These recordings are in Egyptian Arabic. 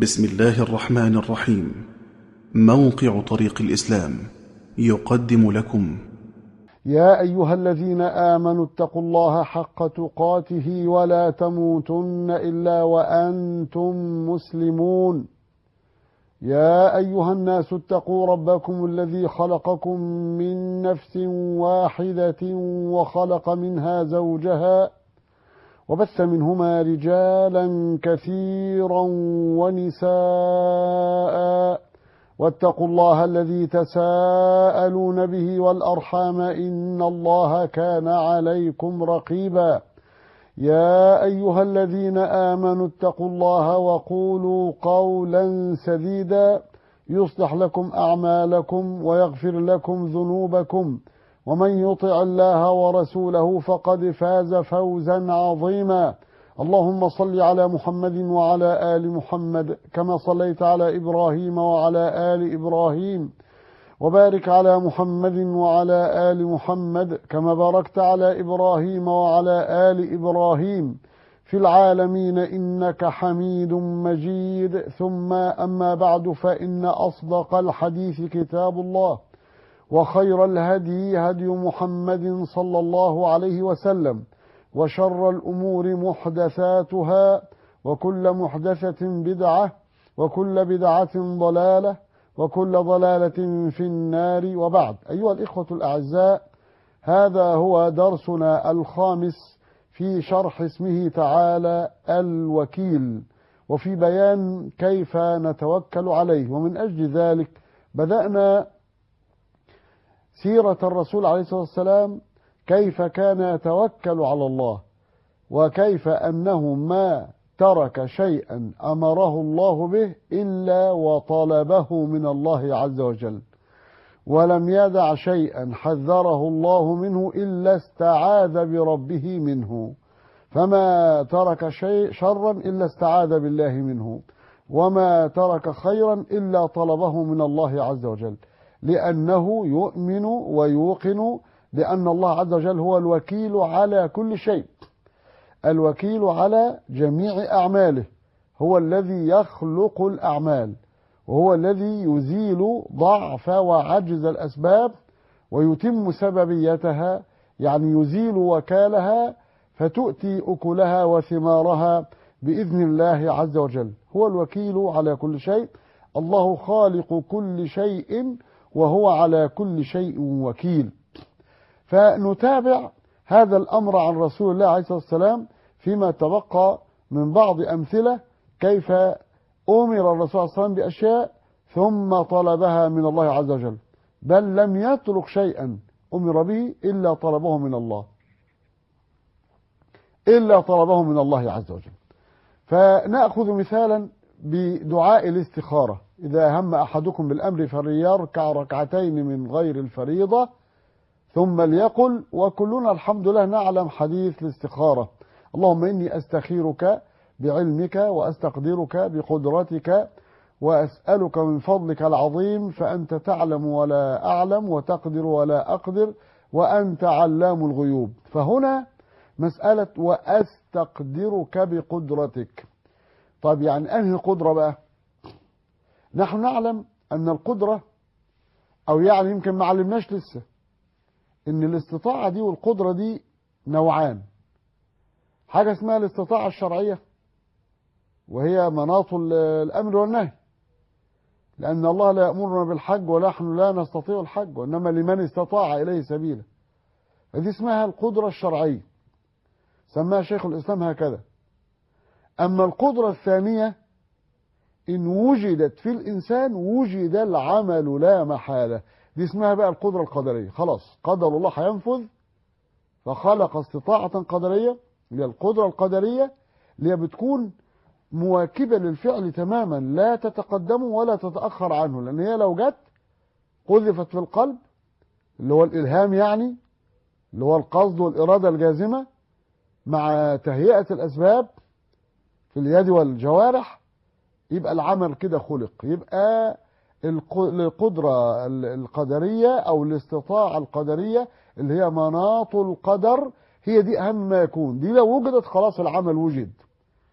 بسم الله الرحمن الرحيم موقع طريق الإسلام يقدم لكم يا أيها الذين آمنوا اتقوا الله حق تقاته ولا تموتن إلا وأنتم مسلمون يا أيها الناس اتقوا ربكم الذي خلقكم من نفس واحدة وخلق منها زوجها وبث منهما رجالا كثيرا ونساء واتقوا الله الذي تساءلون به والأرحام إن الله كان عليكم رقيبا يا أيها الذين آمنوا اتقوا الله وقولوا قولا سديدا يصلح لكم أعمالكم ويغفر لكم ذنوبكم ومن يطع الله ورسوله فقد فاز فوزا عظيما اللهم صل على محمد وعلى آل محمد كما صليت على إبراهيم وعلى آل إبراهيم وبارك على محمد وعلى آل محمد كما باركت على إبراهيم وعلى آل إبراهيم في العالمين إنك حميد مجيد ثم أما بعد فإن أصدق الحديث كتاب الله وخير الهدي هدي محمد صلى الله عليه وسلم وشر الأمور محدثاتها وكل محدثة بدعة وكل بدعة ضلالة وكل ضلالة في النار وبعد أيها الإخوة الأعزاء هذا هو درسنا الخامس في شرح اسمه تعالى الوكيل وفي بيان كيف نتوكل عليه ومن أجل ذلك بدأنا سيرة الرسول عليه الصلاة والسلام كيف كان يتوكل على الله وكيف أنه ما ترك شيئا أمره الله به إلا وطلبه من الله عز وجل ولم يدع شيئا حذره الله منه إلا استعاذ بربه منه فما ترك شيء شرا إلا استعاذ بالله منه وما ترك خيرا إلا طلبه من الله عز وجل لأنه يؤمن ويوقن بأن الله عز وجل هو الوكيل على كل شيء الوكيل على جميع أعماله هو الذي يخلق الأعمال وهو الذي يزيل ضعف وعجز الأسباب ويتم سببيتها يعني يزيل وكالها فتؤتي أكلها وثمارها بإذن الله عز وجل هو الوكيل على كل شيء الله خالق كل شيء وهو على كل شيء وكيل فنتابع هذا الأمر عن رسول الله عليه الصلاة والسلام فيما تبقى من بعض أمثلة كيف أمر الرسول صلى الله عليه وسلم بأشياء ثم طلبها من الله عز وجل بل لم يترك شيئا أمر به إلا طلبه من الله إلا طلبه من الله عز وجل فنأخذ مثالا بدعاء الاستخارة إذا هم أحدكم بالأمر فليركع ركعتين من غير الفريضة ثم ليقل وكلنا الحمد لله نعلم حديث الاستخارة اللهم إني أستخيرك بعلمك وأستقدرك بقدرتك وأسألك من فضلك العظيم فأنت تعلم ولا أعلم وتقدر ولا أقدر وأنت علام الغيوب فهنا مسألة وأستقدرك بقدرتك طيب يعني أنهي قدرة بقى نحن نعلم أن القدرة أو يعني يمكن ما علمناش لسه ان الاستطاعة دي والقدرة دي نوعان حاجة اسمها الاستطاعة الشرعية وهي مناط الأمر والنهي لأن الله لا يأمرنا بالحج ونحن لا نستطيع الحج وإنما لمن استطاع إليه سبيلا فدي اسمها القدرة الشرعية سماها شيخ الإسلام هكذا أما القدرة الثانية إن وجدت في الإنسان وجد العمل لا محالة دي اسمها بقى القدرة القدرية خلاص قدر الله هينفذ فخلق استطاعة قدرية اللي هي القدرة القدرية اللي هي بتكون مواكبة للفعل تماما لا تتقدم ولا تتأخر عنه لأن هي لو جت قذفت في القلب اللي هو الإلهام يعني اللي هو القصد والإرادة الجازمة مع تهيئة الأسباب في اليد والجوارح يبقى العمل كده خلق يبقى القدرة القدرية أو الاستطاعة القدرية اللي هي مناط القدر هي دي أهم ما يكون دي لو وجدت خلاص العمل وجد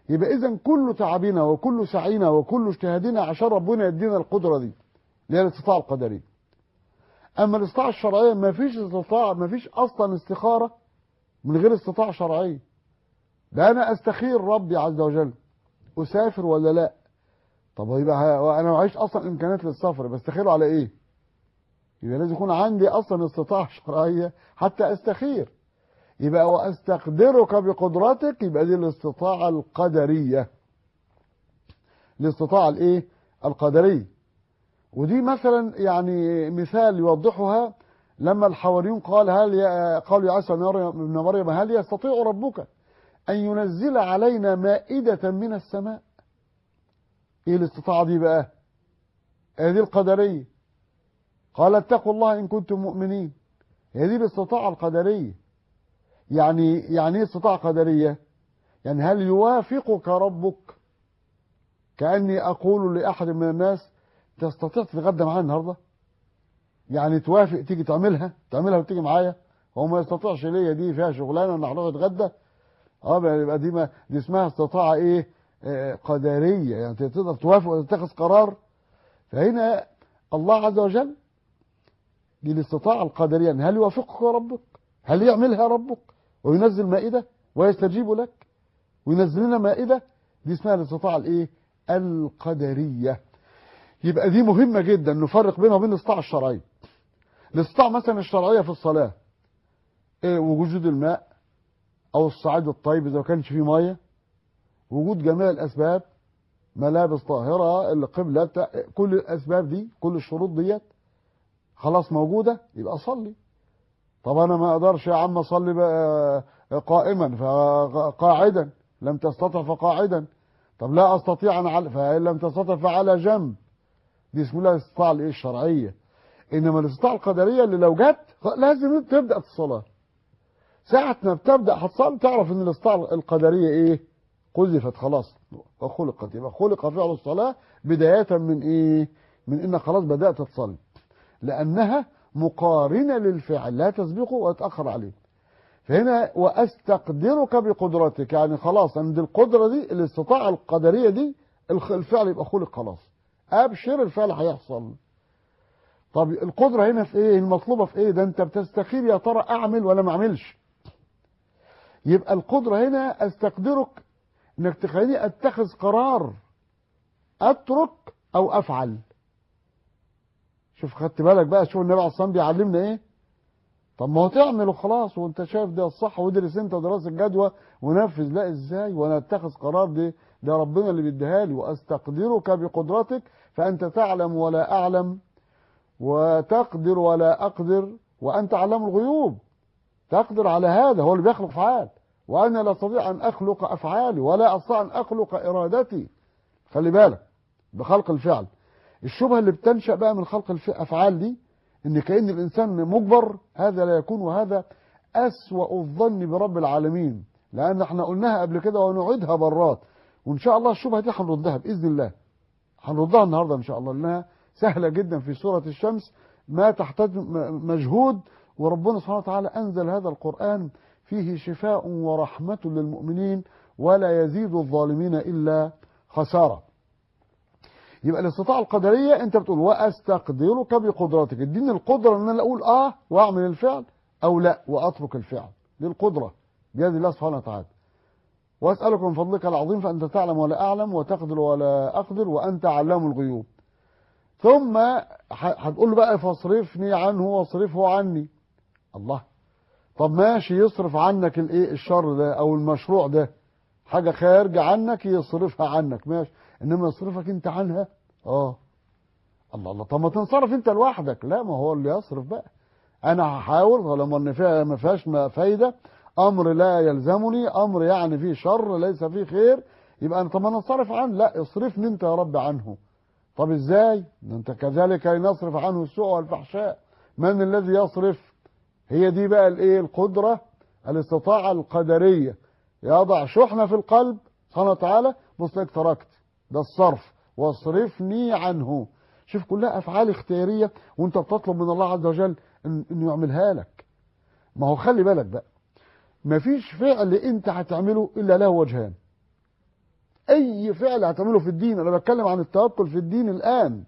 يبقى اذا كل تعبنا وكل سعينا وكل اجتهادنا عشان ربنا يدينا القدره دي اللي هي الاستطاعه القدريه اما الاستطاعه الشرعيه ما فيش استطاعه ما فيش اصلا استخاره من غير استطاعه شرعيه ده انا استخير ربي عز وجل اسافر ولا لا طب يبقى انا معيش اصلا امكانيات للسفر بستخيره على ايه يبقى لازم يكون عندي اصلا استطاعه شرعيه حتى استخير يبقى واستقدرك بقدرتك يبقى دي الاستطاعه القدريه الاستطاعه الايه القدريه ودي مثلا يعني مثال يوضحها لما الحواريون قال هل يا قالوا يا عيسى ابن مريم هل يستطيع ربك ان ينزل علينا مائده من السماء ايه الاستطاعه دي بقى هذه القدريه قال اتقوا الله ان كنتم مؤمنين هذه الاستطاعه القدريه يعني يعني ايه استطاعه قدريه يعني هل يوافقك ربك كاني اقول لاحد من الناس تستطيع تتغدى معايا النهارده يعني توافق تيجي تعملها تعملها وتيجي معايا هو ما يستطيعش ليا دي فيها شغلانه ان هنروح نتغدى اه يبقى دي ما دي اسمها استطاعه ايه آه قدريه يعني تقدر توافق وتتخذ قرار فهنا الله عز وجل دي الاستطاعه القدريه يعني هل يوافقك ربك هل يعملها ربك وينزل مائده ويستجيب لك وينزل لنا مائده دي اسمها الاستطاعه الايه القدريه يبقى دي مهمة جدا نفرق بينها وبين الاستطاعة الشرعية الاستطاعة مثلا الشرعية في الصلاة إيه وجود الماء أو الصعيد الطيب إذا ما كانش فيه مية وجود جميع الأسباب ملابس طاهرة القبلة كل الأسباب دي كل الشروط ديت خلاص موجودة يبقى صلي طب أنا ما أقدرش يا عم أصلي بقى قائما فقاعدا لم تستطع فقاعدا طب لا أستطيع أن على فإن لم تستطع فعلى جنب دي اسمها الاستطاعه الايه الشرعيه انما الاستطاعه القدريه اللي لو جت لازم تبدا الصلاه ساعه ما بتبدا هتصلي تعرف ان الاستطاعه القدريه ايه قذفت خلاص وخلقت يبقى خلق فعل الصلاه بدايه من ايه من انك خلاص بدات تصلي لانها مقارنه للفعل لا تسبقه وتاخر عليه فهنا واستقدرك بقدرتك يعني خلاص عند القدره دي الاستطاعه القدريه دي الفعل يبقى خلق خلاص ابشر الفعل هيحصل طب القدره هنا في ايه المطلوبه في ايه ده انت بتستخير يا ترى اعمل ولا ما اعملش يبقى القدره هنا استقدرك انك تخليني اتخذ قرار اترك او افعل شوف خدت بالك بقى شوف النبي عليه الصلاه والسلام بيعلمنا ايه طب ما هو تعمل وخلاص وانت شايف ده الصح وادرس انت دراسه جدوى ونفذ لا ازاي وانا اتخذ قرار دي ده ربنا اللي بيديها لي واستقدرك بقدرتك فانت تعلم ولا اعلم وتقدر ولا اقدر وانت علام الغيوب تقدر على هذا هو اللي بيخلق افعال وانا لا استطيع ان اخلق افعالي ولا استطيع ان اخلق ارادتي خلي بالك بخلق الفعل الشبهه اللي بتنشا بقى من خلق الافعال دي ان كان الانسان مجبر هذا لا يكون وهذا اسوا الظن برب العالمين لان احنا قلناها قبل كده ونعيدها مرات وان شاء الله الشبهه دي هنردها باذن الله هنردها النهارده ان شاء الله لانها سهله جدا في سوره الشمس ما تحتاج مجهود وربنا سبحانه وتعالى انزل هذا القران فيه شفاء ورحمه للمؤمنين ولا يزيد الظالمين الا خساره يبقى الاستطاعه القدريه انت بتقول واستقدرك بقدرتك اديني القدره ان انا اقول اه واعمل الفعل او لا واترك الفعل دي القدره بيد الله سبحانه وتعالى واسالك من فضلك العظيم فانت تعلم ولا اعلم وتقدر ولا اقدر وانت علام الغيوب ثم هتقول له بقى فاصرفني عنه واصرفه عني الله طب ماشي يصرف عنك الايه الشر ده او المشروع ده حاجه خارجه عنك يصرفها عنك ماشي انما يصرفك انت عنها اه الله الله طب ما تنصرف انت لوحدك لا ما هو اللي يصرف بقى انا هحاول طالما ان فيها ما فيهاش فايده امر لا يلزمني امر يعني فيه شر ليس فيه خير يبقى انا طب انا انصرف عنه لا اصرفني انت يا رب عنه طب ازاي انت كذلك نصرف عنه السوء والفحشاء من الذي يصرف هي دي بقى الايه القدره الاستطاعه القدريه يضع شحنه في القلب سبحانه وتعالى بص لك تركت ده الصرف واصرفني عنه شوف كلها افعال اختياريه وانت بتطلب من الله عز وجل إن انه يعملها لك ما هو خلي بالك بقى مفيش فعل انت هتعمله الا له وجهان اي فعل هتعمله في الدين انا بتكلم عن التوكل في الدين الان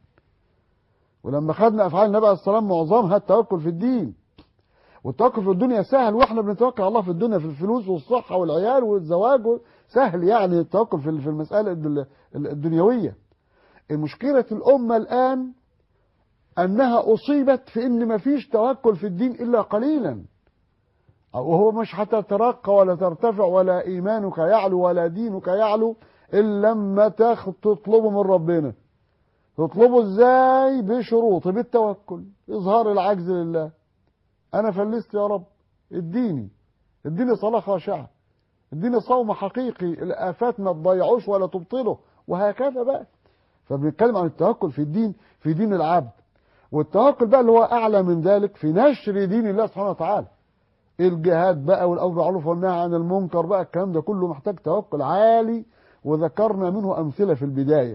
ولما خدنا افعال النبي عليه الصلاه والسلام معظمها التوكل في الدين والتوكل في الدنيا سهل واحنا بنتوكل على الله في الدنيا في الفلوس والصحه والعيال والزواج سهل يعني التوكل في في المساله الد- الدنيويه المشكله الامه الان انها اصيبت في ان ما فيش توكل في الدين الا قليلا وهو مش هتترقى ولا ترتفع ولا ايمانك يعلو ولا دينك يعلو الا لما تاخد تطلبه من ربنا تطلبه ازاي بشروط بالتوكل اظهار العجز لله انا فلست يا رب اديني اديني صلاه خاشعه اديني صوم حقيقي الافات ما تضيعوش ولا تبطله وهكذا بقى فبنتكلم عن التوكل في الدين في دين العبد والتوكل بقى اللي هو اعلى من ذلك في نشر دين الله سبحانه وتعالى الجهاد بقى والامر بالمعروف والنهي عن المنكر بقى الكلام ده كله محتاج توكل عالي وذكرنا منه امثله في البدايه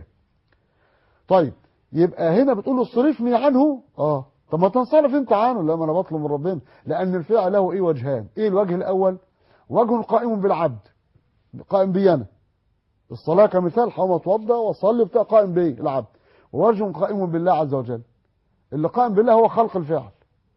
طيب يبقى هنا بتقول له اصرفني عنه اه طب ما تنصرف انت عنه لا ما انا بطلب من ربنا لان الفعل له ايه وجهان ايه الوجه الاول وجه قائم بالعبد قائم بي انا الصلاه كمثال حوم اتوضى واصلي بتاع قائم بي العبد ووجه قائم بالله عز وجل اللي قائم بالله هو خلق الفعل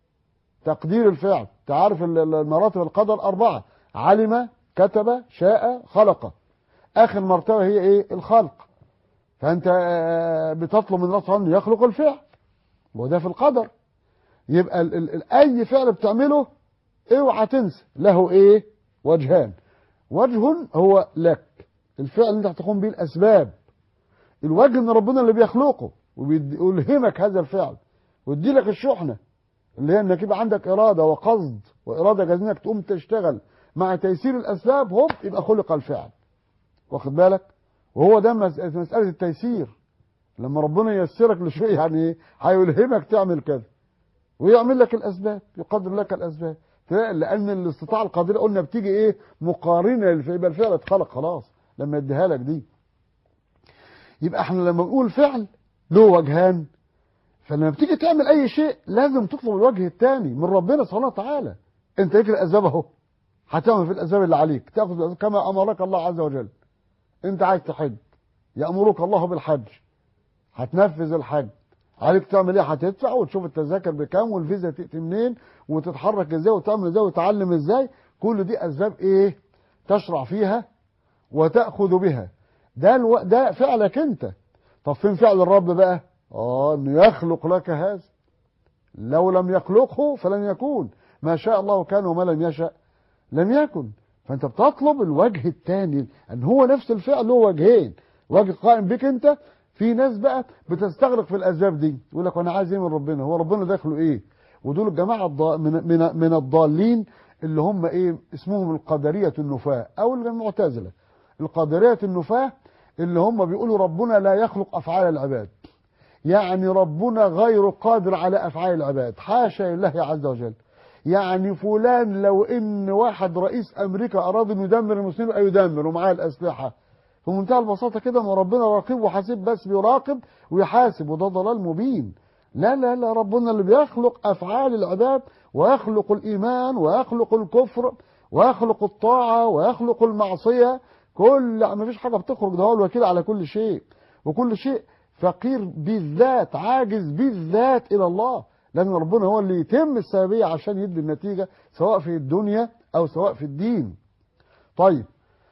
تقدير الفعل تعرف ال- ال- المراتب القدر أربعة علم كتب شاء خلق آخر مرتبة هي إيه الخلق فأنت آه، بتطلب من الله سبحانه أن يخلق الفعل وده في القدر يبقى ال ال ال أي فعل بتعمله اوعى تنسى له إيه وجهان وجه هو لك الفعل اللي انت هتقوم به الأسباب الوجه ان ربنا اللي بيخلقه ويلهمك هذا الفعل ويدي لك الشحنه اللي هي انك يبقى عندك اراده وقصد واراده جاهزه انك تقوم تشتغل مع تيسير الاسباب هوب يبقى خلق الفعل واخد بالك وهو ده مس- مساله التيسير لما ربنا ييسرك لشيء يعني ايه هيلهمك تعمل كذا ويعمل لك الاسباب يقدر لك الاسباب تلاقي- لان الاستطاعه القادره قلنا بتيجي ايه مقارنه للفعل يبقى الفعل اتخلق خلاص لما يديها لك دي يبقى احنا لما نقول فعل له وجهان فلما بتيجي تعمل اي شيء لازم تطلب الوجه الثاني من ربنا سبحانه وتعالى انت ليك الاسباب اهو هتعمل في الاسباب اللي عليك تاخذ الأسباب كما امرك الله عز وجل انت عايز تحج يامرك الله بالحج هتنفذ الحج عليك تعمل ايه هتدفع وتشوف التذاكر بكام والفيزا تاتي منين وتتحرك ازاي وتعمل ازاي وتعلم ازاي كل دي اسباب ايه تشرع فيها وتاخذ بها ده الو... ده فعلك انت طب فين فعل الرب بقى اه انه يخلق لك هذا لو لم يخلقه فلن يكون ما شاء الله كان وما لم يشاء لم يكن فانت بتطلب الوجه الثاني ان هو نفس الفعل له وجهين وجه قائم بك انت في ناس بقى بتستغرق في الاسباب دي يقول لك انا عايز ايه من ربنا هو ربنا داخله ايه ودول الجماعه الض- من من من الضالين اللي هم ايه اسمهم القدريه النفاه او المعتزله القدريه النفاه اللي هم بيقولوا ربنا لا يخلق افعال العباد يعني ربنا غير قادر على افعال العباد حاشا لله عز وجل يعني فلان لو ان واحد رئيس امريكا اراد انه يدمر المسلمين يبقى يدمر ومعاه الاسلحه في منتهى البساطه كده ما ربنا رقيب وحاسب بس بيراقب ويحاسب وده ضلال مبين لا لا لا ربنا اللي بيخلق افعال العباد ويخلق الايمان ويخلق الكفر ويخلق الطاعه ويخلق المعصيه كل ما فيش حاجه بتخرج ده هو الوكيل على كل شيء وكل شيء فقير بالذات عاجز بالذات الى الله لان ربنا هو اللي يتم السببيه عشان يدي النتيجه سواء في الدنيا او سواء في الدين طيب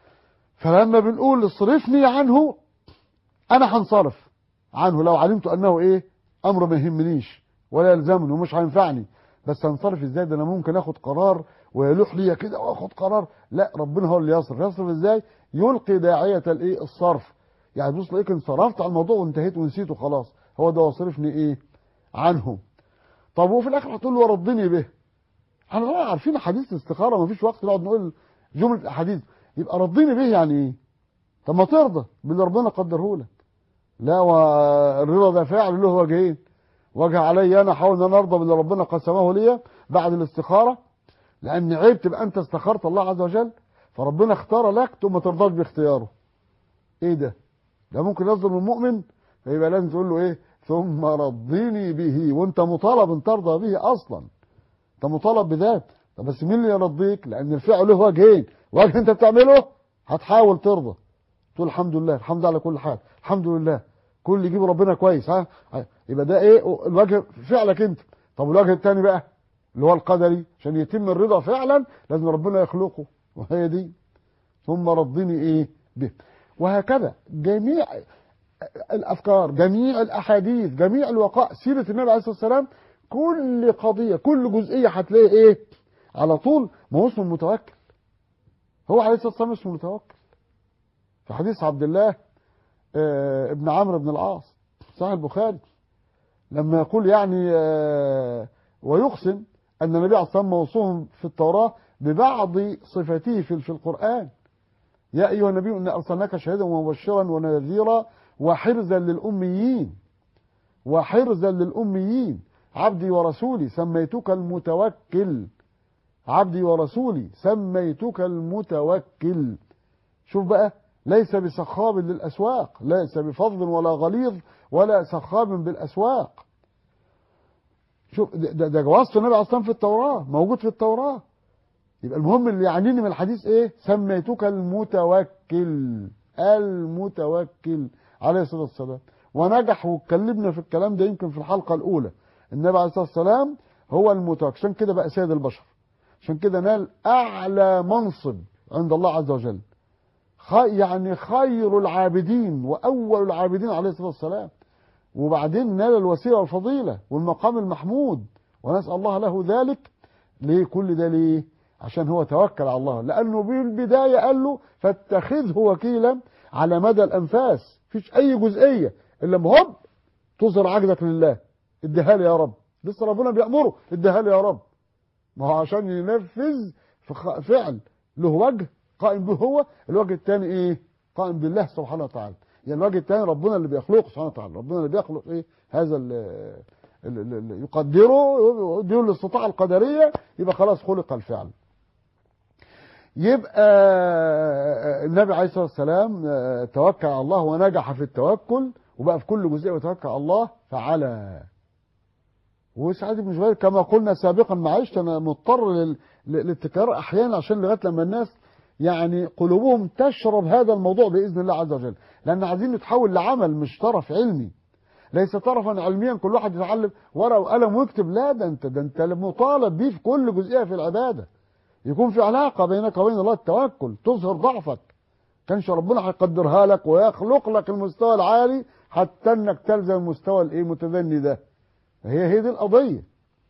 فلما بنقول اصرفني عنه انا هنصرف عنه لو علمت انه ايه امر ما يهمنيش ولا يلزمني ومش هينفعني بس هنصرف ازاي ده انا ممكن اخد قرار ويلوح ليا كده واخد قرار لا ربنا هو اللي يصرف يصرف ازاي يلقي داعيه الايه الصرف يعني بص لقيت انصرفت على الموضوع وانتهيت ونسيته خلاص هو ده واصرفني ايه عنه طب وفي الاخر هتقول له وردني به احنا طبعا عارفين حديث الاستخاره ما فيش وقت نقعد نقول جمله الاحاديث يبقى ردني به يعني ايه طب ما ترضى باللي ربنا قدره لك لا والرضا ده فعل له وجهين وجه علي انا احاول ان انا ارضى باللي ربنا قسمه لي بعد الاستخاره لان عيب تبقى انت استخرت الله عز وجل فربنا اختار لك ثم ما ترضاش باختياره ايه ده ده ممكن يصدر من مؤمن فيبقى لازم تقول له ايه ثم رضني به وانت مطالب ان ترضى به اصلا انت مطالب بذات طب بس مين اللي يرضيك لان الفعل له وجهين وجه انت بتعمله هتحاول ترضى تقول الحمد لله الحمد لله على كل حال الحمد لله كل يجيب ربنا كويس ها يبقى ده ايه الوجه فعلك انت طب الوجه الثاني بقى اللي هو القدري عشان يتم الرضا فعلا لازم ربنا يخلقه وهي دي ثم رضني ايه به وهكذا جميع الافكار جميع الاحاديث جميع الوقائع سيره النبي عليه الصلاه والسلام كل قضيه كل جزئيه هتلاقي ايه على طول ما هو اسمه المتوكل هو عليه الصلاه والسلام اسمه المتوكل في حديث عبد الله آه ابن عمرو بن العاص صحيح البخاري لما يقول يعني آه ويقسم ان النبي عليه الصلاه والسلام موصوف في التوراه ببعض صفاته في, في القران يا ايها النبي انا ارسلناك شاهدا ومبشرا ونذيرا وحرزا للاميين وحرزا للاميين عبدي ورسولي سميتك المتوكل عبدي ورسولي سميتك المتوكل شوف بقى ليس بسخاب للأسواق ليس بفضل ولا غليظ ولا سخاب بالأسواق شوف ده, ده وصف النبي عليه الصلاة في التوراة موجود في التوراة يبقى المهم اللي يعنيني من الحديث ايه سميتك المتوكل المتوكل عليه الصلاة والسلام ونجح واتكلمنا في الكلام ده يمكن في الحلقة الأولى النبي عليه الصلاة والسلام هو المتوكل عشان كده بقى سيد البشر عشان كده نال أعلى منصب عند الله عز وجل خي يعني خير العابدين وأول العابدين عليه الصلاة والسلام وبعدين نال الوسيلة والفضيلة والمقام المحمود ونسأل الله له ذلك ليه كل ده ليه عشان هو توكل على الله لأنه بالبداية قال له فاتخذه وكيلا على مدى الأنفاس فيش أي جزئية إلا مهب تظهر عجزك لله اديها لي يا رب لسه ربنا بيأمره اديها لي يا رب ما هو عشان ينفذ فعل له وجه قائم به هو الوجه الثاني ايه قائم بالله سبحانه وتعالى يعني الوجه الثاني ربنا اللي بيخلقه سبحانه وتعالى ربنا اللي بيخلق ايه هذا اللي يقدره يديله الاستطاعه القدريه يبقى خلاص خلق الفعل يبقى النبي عليه الصلاه والسلام توكل على الله ونجح في التوكل وبقى في كل جزئيه يتوكل على الله فعلى وسعيد بن جبير كما قلنا سابقا معلش انا مضطر للتكرار احيانا عشان لغايه لما الناس يعني قلوبهم تشرب هذا الموضوع باذن الله عز وجل لان عايزين نتحول لعمل مش طرف علمي ليس طرفا علميا كل واحد يتعلم ورقه وقلم ويكتب لا ده انت ده انت مطالب بيه في كل جزئيه في العباده يكون في علاقه بينك وبين الله التوكل تظهر ضعفك كانش ربنا هيقدرها لك ويخلق لك المستوى العالي حتى انك تلزم المستوى الايه المتدني ده هي هي دي القضيه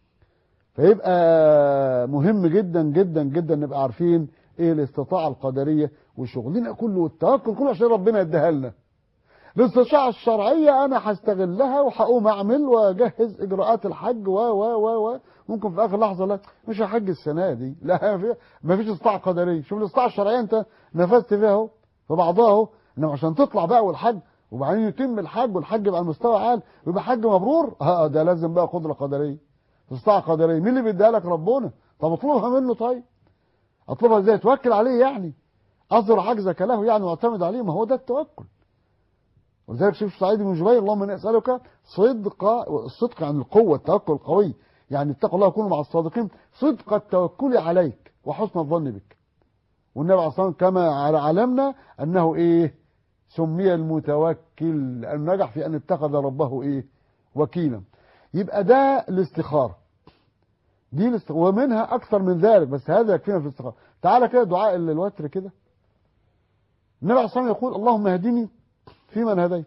فيبقى مهم جدا جدا جدا نبقى عارفين ايه الاستطاعه القدريه وشغلنا كله والتوكل كله عشان ربنا يديها لنا الاستطاعه الشرعيه انا هستغلها وهقوم اعمل واجهز اجراءات الحج و و و و ممكن في اخر لحظه لا مش هحج السنه دي لا في ما فيش استطاعه قدريه شوف الاستطاعه الشرعيه انت نفذت فيها اهو في بعضها اهو انما عشان تطلع بقى والحج وبعدين يتم الحج والحج يبقى على مستوى عالي ويبقى حج مبرور اه ده لازم بقى قدره قدريه استطاعه قدريه مين اللي بيديها لك ربنا طب اطلبها منه طيب اطلبها ازاي توكل عليه يعني اظهر عجزك له يعني واعتمد عليه ما هو ده التوكل ولذلك شوف سعيد بن جبير اللهم اني اسالك صدق الصدق عن القوه التوكل القوي يعني اتقوا الله وكونوا مع الصادقين صدق التوكل عليك وحسن الظن بك والنبي عليه الصلاه والسلام كما علمنا انه ايه سمي المتوكل لانه نجح في ان اتخذ ربه ايه وكيلا يبقى ده الاستخاره دي الاست... ومنها اكثر من ذلك بس هذا يكفينا في الاستخاره تعالى كده دعاء الوتر كده النبي عليه الصلاه والسلام يقول اللهم اهدني فيمن هديت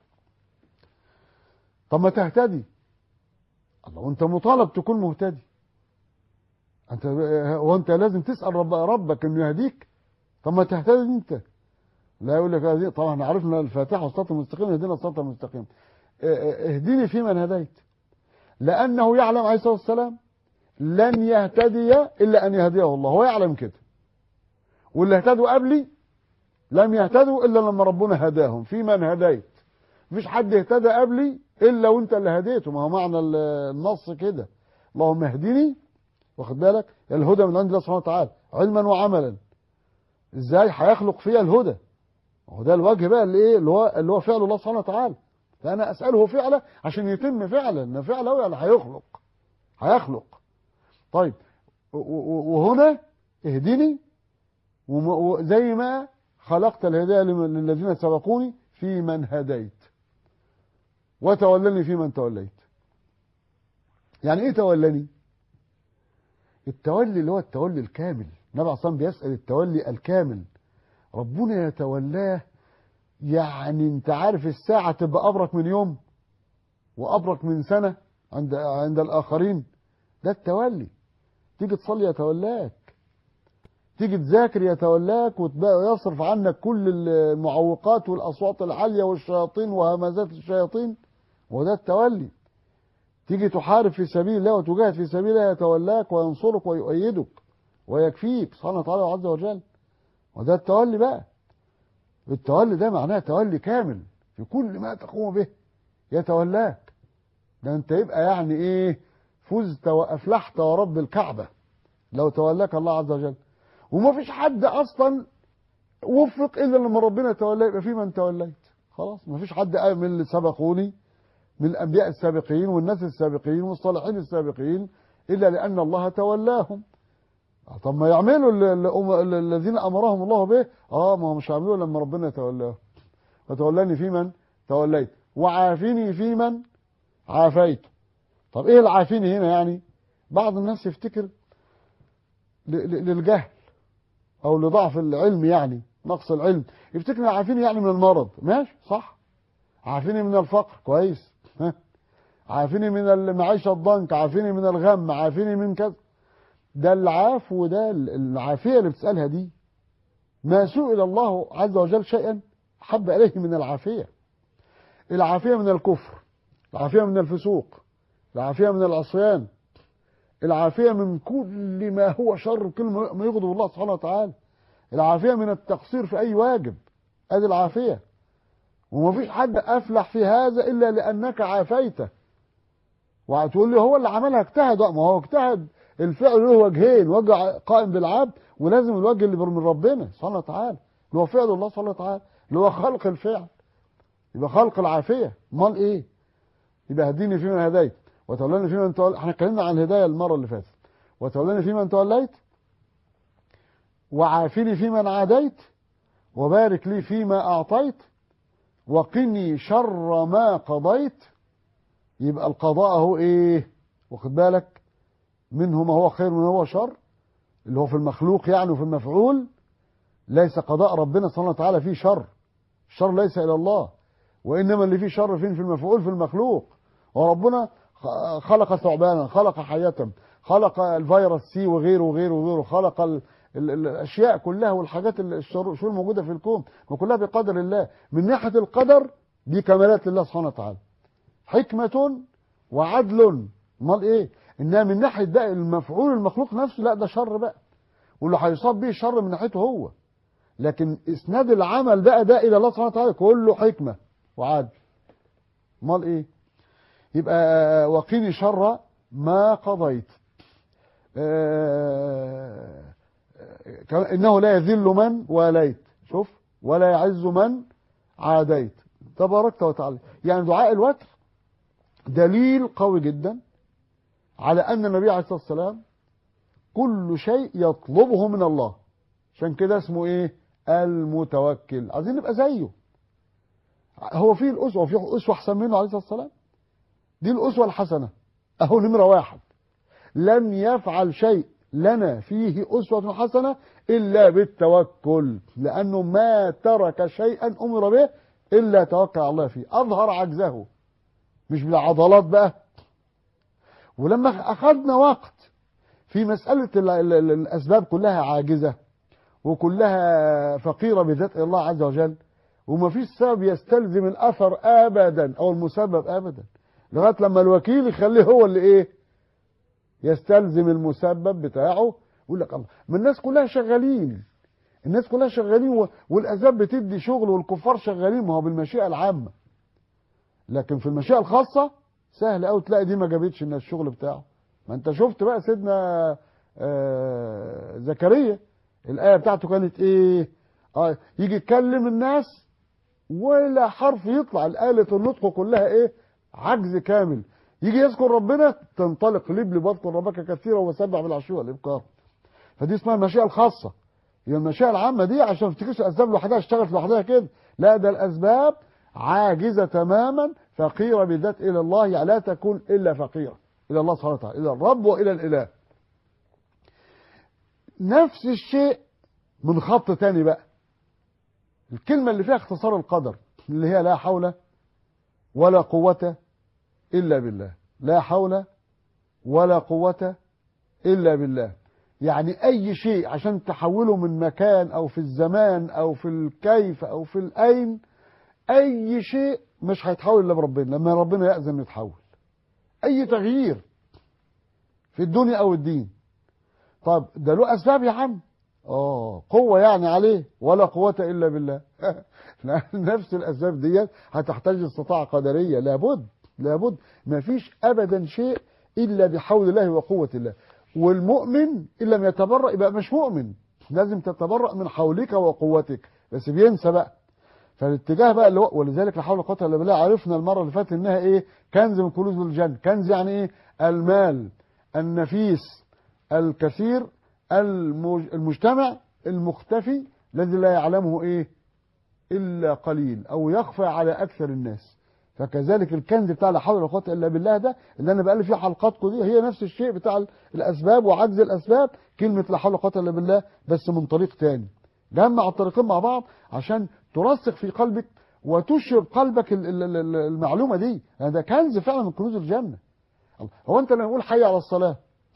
طب ما تهتدي الله وانت مطالب تكون مهتدي انت وانت لازم تسال رب ربك انه يهديك طب ما تهتدي انت لا يقول لك هذه طبعا عرفنا الفاتحه والصراط المستقيم اهدنا الصراط المستقيم اهدني فيمن هديت لانه يعلم عليه الصلاه والسلام لن يهتدي الا ان يهديه الله هو يعلم كده واللي اهتدوا قبلي لم يهتدوا الا لما ربنا هداهم في من هديت مفيش حد اهتدى قبلي الا وانت اللي هديته ما هو معنى النص كده اللهم اهدني واخد بالك الهدى من عند الله سبحانه وتعالى علما وعملا ازاي هيخلق فيها الهدى هو ده الوجه بقى اللي ايه اللي هو اللي هو فعل الله سبحانه وتعالى فانا اساله فعله عشان يتم فعلا ان فعله يعني هيخلق هيخلق طيب وهنا اهدني وزي ما خلقت الهداية لمن- للذين سبقوني في من هديت وتولني في من توليت يعني ايه تولني التولي اللي هو التولي الكامل النبي عليه الصلاة والسلام بيسأل التولي الكامل ربنا يتولاه يعني انت عارف الساعة تبقى أبرك من يوم وأبرك من سنة عند عند الآخرين ده التولي تيجي تصلي يتولاك تيجي تذاكر يتولاك وتبقى ويصرف عنك كل المعوقات والأصوات العالية والشياطين وهمزات الشياطين وده التولي تيجي تحارب في سبيل الله وتجاهد في سبيل الله يتولاك وينصرك ويؤيدك ويكفيك سبحانه وتعالى عز وجل وده التولي بقى التولي ده معناه تولي كامل في كل ما تقوم به يتولاك ده انت يبقى يعني ايه فزت وافلحت ورب الكعبة لو تولاك الله عز وجل وما فيش حد اصلا وفق الا لما ربنا تولاه يبقى في من توليت خلاص ما فيش حد من اللي سبقوني من الانبياء السابقين والناس السابقين والصالحين السابقين الا لان الله تولاهم طب ما يعملوا ال- ال- الذين امرهم الله به اه ما هو مش هيعملوه لما ربنا يتولاهم فتولاني في من توليت وعافني في من عافيت طب ايه العافيني هنا يعني بعض الناس يفتكر ل- ل- للجهل او لضعف العلم يعني نقص العلم يفتكر عافيني يعني من المرض ماشي صح عافيني من الفقر كويس ها عافيني من المعيشة الضنك عافيني من الغم عافيني من كذا ده العاف وده العافية اللي بتسألها دي ما سئل الله عز وجل شيئا حب إليه من العافية العافية من الكفر العافية من الفسوق العافية من العصيان العافية من كل ما هو شر كل ما يغضب الله سبحانه وتعالى العافية من التقصير في أي واجب هذه العافية وما فيش حد أفلح في هذا إلا لأنك عافيته وهتقول لي هو اللي عملها اجتهد ما هو اجتهد الفعل له وجهين وجه قائم بالعبد ولازم الوجه اللي من ربنا سبحانه وتعالى اللي هو فعل الله سبحانه وتعالى اللي هو خلق الفعل يبقى خلق العافية امال ايه يبقى هديني فيمن هديت وتولاني فيمن توليت احنا اتكلمنا عن الهداية المرة اللي فاتت وتولاني فيمن توليت وعافني فيمن عاديت وبارك لي فيما أعطيت وقني شر ما قضيت يبقى القضاء هو ايه واخد بالك منه ما هو خير وما هو شر اللي هو في المخلوق يعني وفي المفعول ليس قضاء ربنا سبحانه وتعالى فيه شر الشر ليس إلى الله وإنما اللي فيه شر فين في المفعول في المخلوق وربنا خلق ثعبانا خلق حياة خلق الفيروس سي وغيره وغيره وغيره خلق ال ال الأشياء كلها والحاجات الشرور الموجودة في الكون وكلها بقدر الله من ناحية القدر دي كمالات لله سبحانه وتعالى حكمة وعدل امال ايه انها من ناحيه ده المفعول المخلوق نفسه لا ده شر بقى واللي هيصاب به الشر من ناحيته هو لكن اسناد العمل بقى ده الى الله سبحانه وتعالى كله حكمه وعدل امال ايه يبقى وقيني شر ما قضيت انه لا يذل من واليت شوف ولا يعز من عاديت تباركت وتعالى يعني دعاء الوتر دليل قوي جدا على أن النبي عليه الصلاة والسلام كل شيء يطلبه من الله عشان كده اسمه ايه المتوكل عايزين نبقى زيه هو في الأسوة في أسوة أحسن منه عليه الصلاة والسلام دي الأسوة الحسنة أهو نمرة واحد لم يفعل شيء لنا فيه أسوة حسنة إلا بالتوكل لأنه ما ترك شيئا أمر به إلا توكل على الله فيه أظهر عجزه مش بالعضلات بقى ولما أخذنا وقت في مسألة الأسباب كلها عاجزة وكلها فقيرة بذات الله عز وجل وما فيش سبب يستلزم الأثر أبدا أو المسبب أبدا لغاية لما الوكيل يخليه هو اللي إيه يستلزم المسبب بتاعه يقول لك الله ما الناس كلها شغالين الناس كلها شغالين والأسباب بتدي شغل والكفار شغالين ما هو بالمشيئة العامة لكن في المشيئة الخاصة سهل قوي تلاقي دي ما جابتش الناس الشغل بتاعه ما انت شفت بقى سيدنا آه زكريا الآية بتاعته كانت ايه آه يجي يتكلم الناس ولا حرف يطلع الآلة النطق كلها ايه عجز كامل يجي يذكر ربنا تنطلق لب لبطن ربك كثيرا وسبح بالعشي والإبكار فدي اسمها المشيئة الخاصة يبقى المشيئة العامة دي عشان ما تفتكرش الأسباب لوحدها اشتغلت لوحدها كده لا ده الأسباب عاجزة تماما فقيرة بالذات إلى الله يعني لا تكون إلا فقيرة إلى الله سبحانه وتعالى إلى الرب وإلى الإله نفس الشيء من خط تاني بقى الكلمة اللي فيها اختصار القدر اللي هي لا حول ولا قوة إلا بالله لا حول ولا قوة إلا بالله يعني أي شيء عشان تحوله من مكان أو في الزمان أو في الكيف أو في الأين أي شيء مش هيتحول إلا بربنا لما ربنا يأذن يتحول أي تغيير في الدنيا أو الدين طب ده له أسباب يا عم اه قوة يعني عليه ولا قوة إلا بالله نفس الأسباب ديت هتحتاج استطاعة قدرية لابد لابد ما فيش أبدا شيء إلا بحول الله وقوة الله والمؤمن إن لم يتبرأ يبقى مش مؤمن لازم تتبرأ من حولك وقوتك بس بينسى بقى فالاتجاه بقى اللي هو ولذلك لا حول ولا قوه الا بالله عرفنا المره اللي فاتت انها ايه كنز من كنوز الجنه كنز يعني ايه المال النفيس الكثير المج... المجتمع المختفي الذي لا يعلمه ايه الا قليل او يخفى على اكثر الناس فكذلك الكنز بتاع لا حول ولا قوه الا بالله ده اللي انا بقلب فيه حلقاتكم دي هي نفس الشيء بتاع الاسباب وعجز الاسباب كلمه لا حول ولا قوه الا بالله بس من طريق تاني جمع الطريقين مع بعض عشان ترسخ في قلبك وتشرب قلبك المعلومه دي يعني ده كنز فعلا من كنوز الجنه هو انت لما نقول حي على الصلاه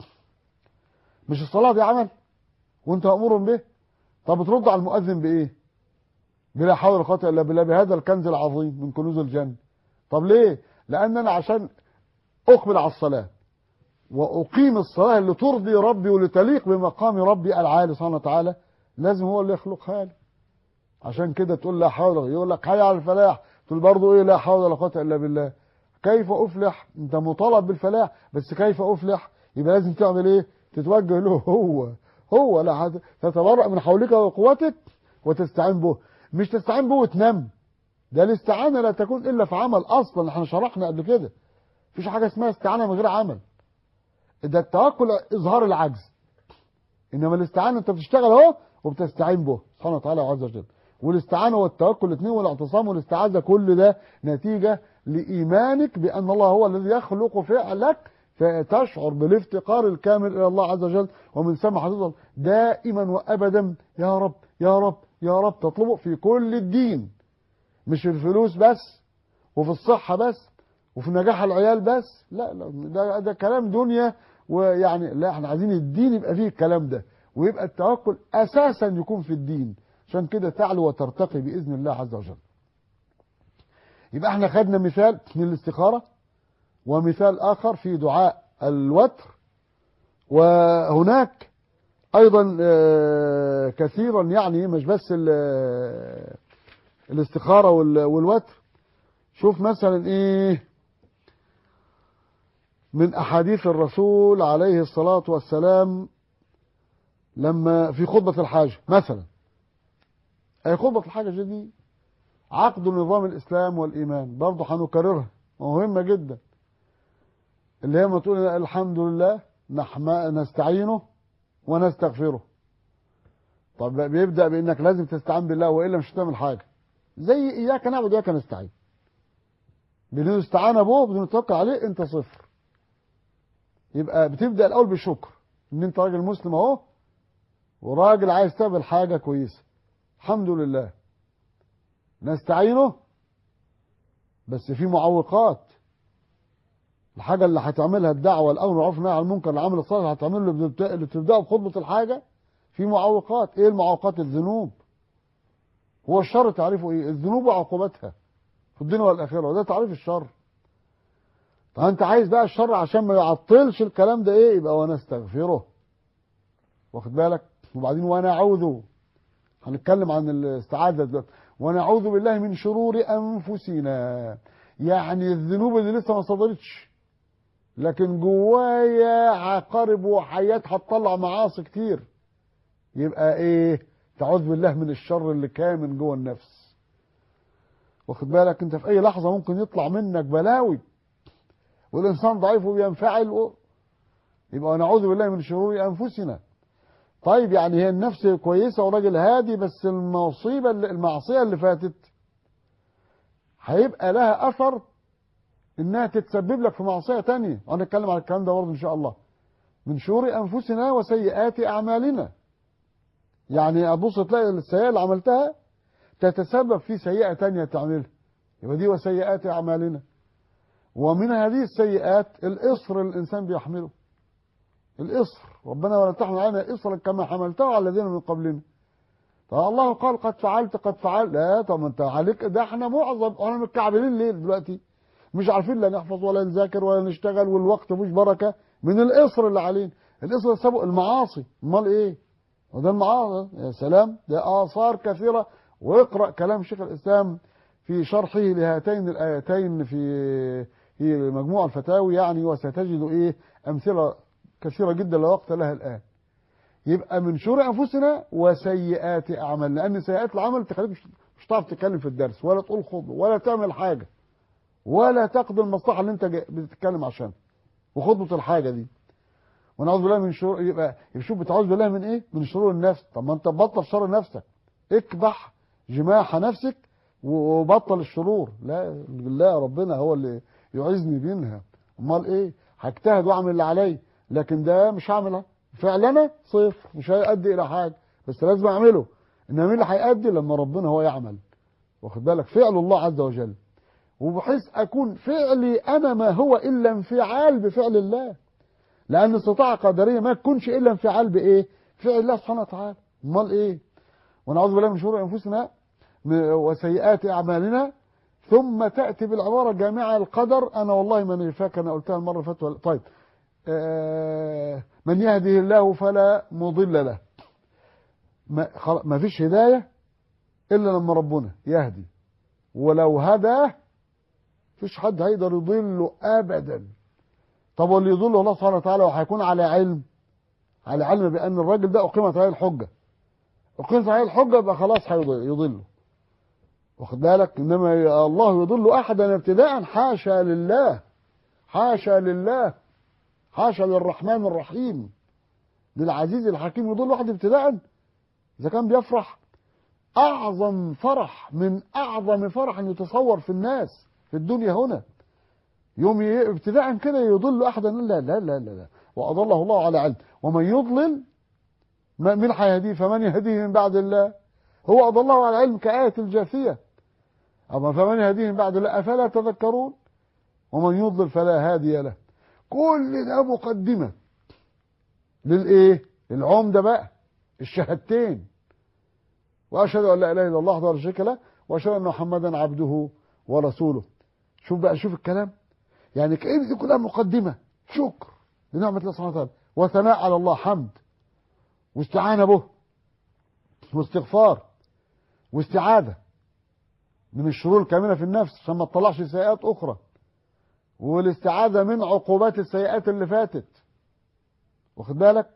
مش الصلاه دي عمل وانت مامور به طب بترد على المؤذن بايه بلا حول ولا قوه الا بالله بهذا الكنز العظيم من كنوز الجنه طب ليه لان انا عشان اقبل على الصلاه واقيم الصلاه اللي ترضي ربي ولتليق بمقام ربي العالي سبحانه وتعالى لازم هو اللي يخلقها لي عشان كده تقول لا حول يقول لك حي على الفلاح تقول برضه ايه لا حول ولا قوه الا بالله كيف افلح انت مطالب بالفلاح بس كيف افلح يبقى لازم تعمل ايه تتوجه له هو هو لا تتبرأ من حولك وقوتك وتستعين به مش تستعين به وتنام ده الاستعانه لا تكون الا في عمل اصلا احنا شرحنا قبل كده مفيش حاجه اسمها استعانه من غير عمل ده التوكل اظهار العجز انما الاستعانه انت بتشتغل اهو وبتستعين به سبحانه وتعالى عز وجل والاستعانه والتوكل الاثنين والاعتصام والاستعاذه كل ده نتيجه لايمانك بان الله هو الذي يخلق فعلك فتشعر بالافتقار الكامل الى الله عز وجل ومن ثم هتفضل دائما وابدا يا رب يا رب يا رب تطلبه في كل الدين مش في الفلوس بس وفي الصحه بس وفي نجاح العيال بس لا لا ده ده كلام دنيا ويعني لا احنا عايزين الدين يبقى فيه الكلام ده ويبقى التوكل اساسا يكون في الدين عشان كده تعلو وترتقي باذن الله عز وجل يبقى احنا خدنا مثال من الاستخاره ومثال اخر في دعاء الوتر وهناك ايضا كثيرا يعني مش بس الاستخاره والوتر شوف مثلا ايه من احاديث الرسول عليه الصلاه والسلام لما في خطبه الحاجه مثلا اي خطبه الحاجه دي عقد نظام الاسلام والايمان برضه هنكررها مهمه جدا اللي هي ما تقول الحمد لله نستعينه ونستغفره طب بيبدا بانك لازم تستعين بالله والا مش هتعمل حاجه زي اياك نعبد واياك نستعين بدون استعانه به بدون توكل عليه انت صفر يبقى بتبدا الاول بالشكر ان انت راجل مسلم اهو وراجل عايز تعمل حاجه كويسه الحمد لله نستعينه بس في معوقات الحاجة اللي هتعملها الدعوة الأمر بالمعروف والنهي عن المنكر العمل الصالح هتعمله اللي بتبدأه بخطبة الحاجة في معوقات إيه المعوقات الذنوب هو الشر تعريفه إيه الذنوب وعقوبتها في الدنيا والآخرة وده تعريف الشر طب أنت عايز بقى الشر عشان ما يعطلش الكلام ده إيه يبقى ونستغفره واخد بالك وبعدين ونعوذ هنتكلم عن الاستعاذة دلوقتي ونعوذ بالله من شرور أنفسنا يعني الذنوب اللي لسه ما صدرتش لكن جوايا عقارب وحيات هتطلع معاصي كتير يبقى ايه تعوذ بالله من الشر اللي كامن جوه النفس واخد بالك انت في اي لحظه ممكن يطلع منك بلاوي والانسان ضعيف وبينفعل و... يبقى نعوذ بالله من شرور انفسنا طيب يعني هي النفس كويسة وراجل هادي بس المصيبة اللي- المعصية اللي فاتت هيبقى لها أثر إنها تتسبب لك في معصية تانية وهنتكلم على الكلام ده برضه إن شاء الله من شرور أنفسنا وسيئات أعمالنا يعني أبص تلاقي السيئة اللي عملتها تتسبب في سيئة تانية تعملها يبقى دي وسيئات أعمالنا ومن هذه السيئات الإصر اللي الإنسان بيحمله الإصر ربنا ولا تحمل علينا إصرا كما حملته على الذين من قبلنا فالله قال قد فعلت قد فعلت لا طب ما انت عليك ده احنا معظم احنا متكعبلين ليه دلوقتي مش عارفين لا نحفظ ولا نذاكر ولا نشتغل والوقت مش بركه من الإصر اللي علينا الإصر سبق المعاصي امال ايه وده المعاصي يا سلام ده آثار كثيرة واقرأ كلام شيخ الإسلام في شرحه لهاتين الآيتين في في مجموع الفتاوي يعني وستجد ايه أمثلة كثيرة جدا لا وقت لها الآن يبقى من شرور أنفسنا وسيئات أعمالنا لأن سيئات العمل تخليك مش مش هتعرف تتكلم في الدرس ولا تقول خطبة ولا تعمل حاجة ولا تقضي المصلحة اللي أنت جاي- بتتكلم عشانها وخطبة الحاجة دي ونعوذ بالله من شرور يبقى يبقى شوف بتعوذ بالله من إيه؟ من شرور النفس طب ما أنت بطل شر نفسك اكبح جماح نفسك وبطل الشرور لا بالله ربنا هو اللي يعيذني منها امال ايه هجتهد واعمل اللي عليا لكن ده مش هعملها فعلنا صفر مش هيؤدي الى حاجه بس لازم اعمله انما مين اللي هيؤدي لما ربنا هو يعمل واخد بالك فعل الله عز وجل وبحيث اكون فعلي انا ما هو الا انفعال بفعل الله لان استطاعه قدريه ما تكونش الا انفعال بايه فعل الله سبحانه وتعالى امال ايه ونعوذ بالله من شرور انفسنا م- وسيئات اعمالنا ثم تاتي بالعباره جامعه القدر انا والله ما فاكر انا قلتها المره اللي فاتت ولا- طيب آه، من يهده الله فلا مضل له ما خلاص- ما فيش هدايه الا لما ربنا يهدي ولو هداه فيش حد هيقدر يضله ابدا طب واللي يضله الله سبحانه وتعالى وهيكون على علم على علم بان الراجل ده اقيمت عليه الحجه اقيمت عليه الحجه يبقى خلاص هيضل- يضله واخد بالك انما ي- الله يضل احدا ابتداء حاشا لله حاشا لله حاشا للرحمن الرحيم للعزيز الحكيم يضل واحد ابتداء اذا كان بيفرح اعظم فرح من اعظم فرح يتصور في الناس في الدنيا هنا يوم ي- ابتداء كده يضل احدا لا لا لا لا, لا. واضله الله على علم ومن يضلل ما- من هيهديه فمن يهديه من بعد الله هو أضله على علم كآية الجاثية أما فمن يهديه من بعد الله أفلا تذكرون ومن يضلل فلا هادي له كل ده مقدمة للإيه العمدة بقى الشهادتين وأشهد أن لا إله إلا الله وحده لا شريك له وأشهد أن محمدا عبده ورسوله شوف بقى شوف الكلام يعني كأن دي كلها مقدمة شكر لنعمة الله سبحانه وتعالى وثناء على الله حمد واستعانة به واستغفار واستعاذة من الشرور الكامنة في النفس عشان ما تطلعش سيئات أخرى والاستعاذة من عقوبات السيئات اللي فاتت واخد بالك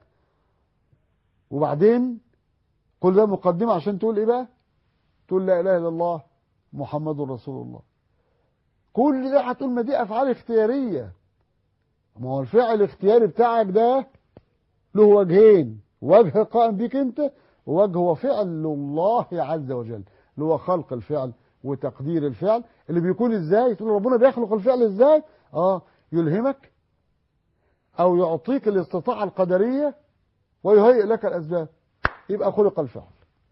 وبعدين كل ده مقدمة عشان تقول ايه بقى تقول لا اله الا الله محمد رسول الله كل ده هتقول ما دي افعال اختيارية ما هو الفعل الاختياري بتاعك ده له وجهين وجه قائم بيك انت ووجه هو فعل الله عز وجل اللي هو خلق الفعل وتقدير الفعل اللي بيكون ازاي تقول ربنا بيخلق الفعل ازاي اه يلهمك او يعطيك الاستطاعة القدرية ويهيئ لك الاسباب يبقى خلق الفعل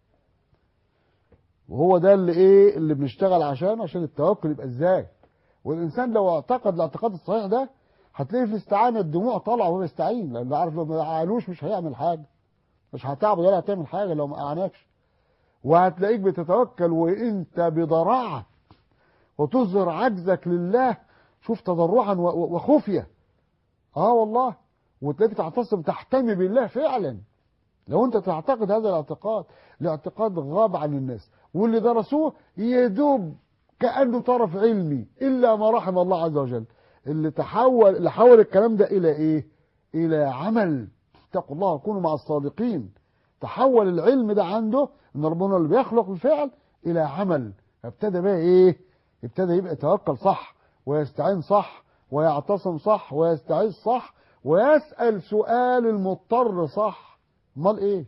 وهو ده اللي ايه اللي بنشتغل عشانه عشان التوكل يبقى ازاي والانسان لو اعتقد الاعتقاد الصحيح ده هتلاقي في استعانة الدموع طالعه وهو يستعين لانه عارف لو ما عانوش مش هيعمل حاجه مش هتعبد ولا هتعمل حاجه لو ما اعانكش وهتلاقيك بتتوكل وانت بضراعه وتظهر عجزك لله شوف تضرعا و- و- وخفيه اه والله وتلاقيك تعتصم تحتمي بالله فعلا لو انت تعتقد هذا الاعتقاد الاعتقاد غاب عن الناس واللي درسوه يدوب كانه طرف علمي الا ما رحم الله عز وجل اللي تحول اللي حول الكلام ده الى ايه الى عمل اتقوا الله وكونوا مع الصادقين تحول العلم ده عنده ان ربنا اللي بيخلق الفعل الى عمل ابتدى بقى ايه ابتدى يبقى يتوكل صح ويستعين صح ويعتصم صح ويستعيذ صح ويسأل سؤال المضطر صح امال ايه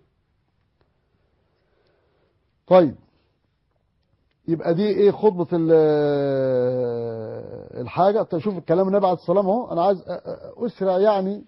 طيب يبقى دي ايه خطبة ال- الحاجة تشوف الكلام النبي عليه الصلاة والسلام اهو انا عايز أ- أ- اسرع يعني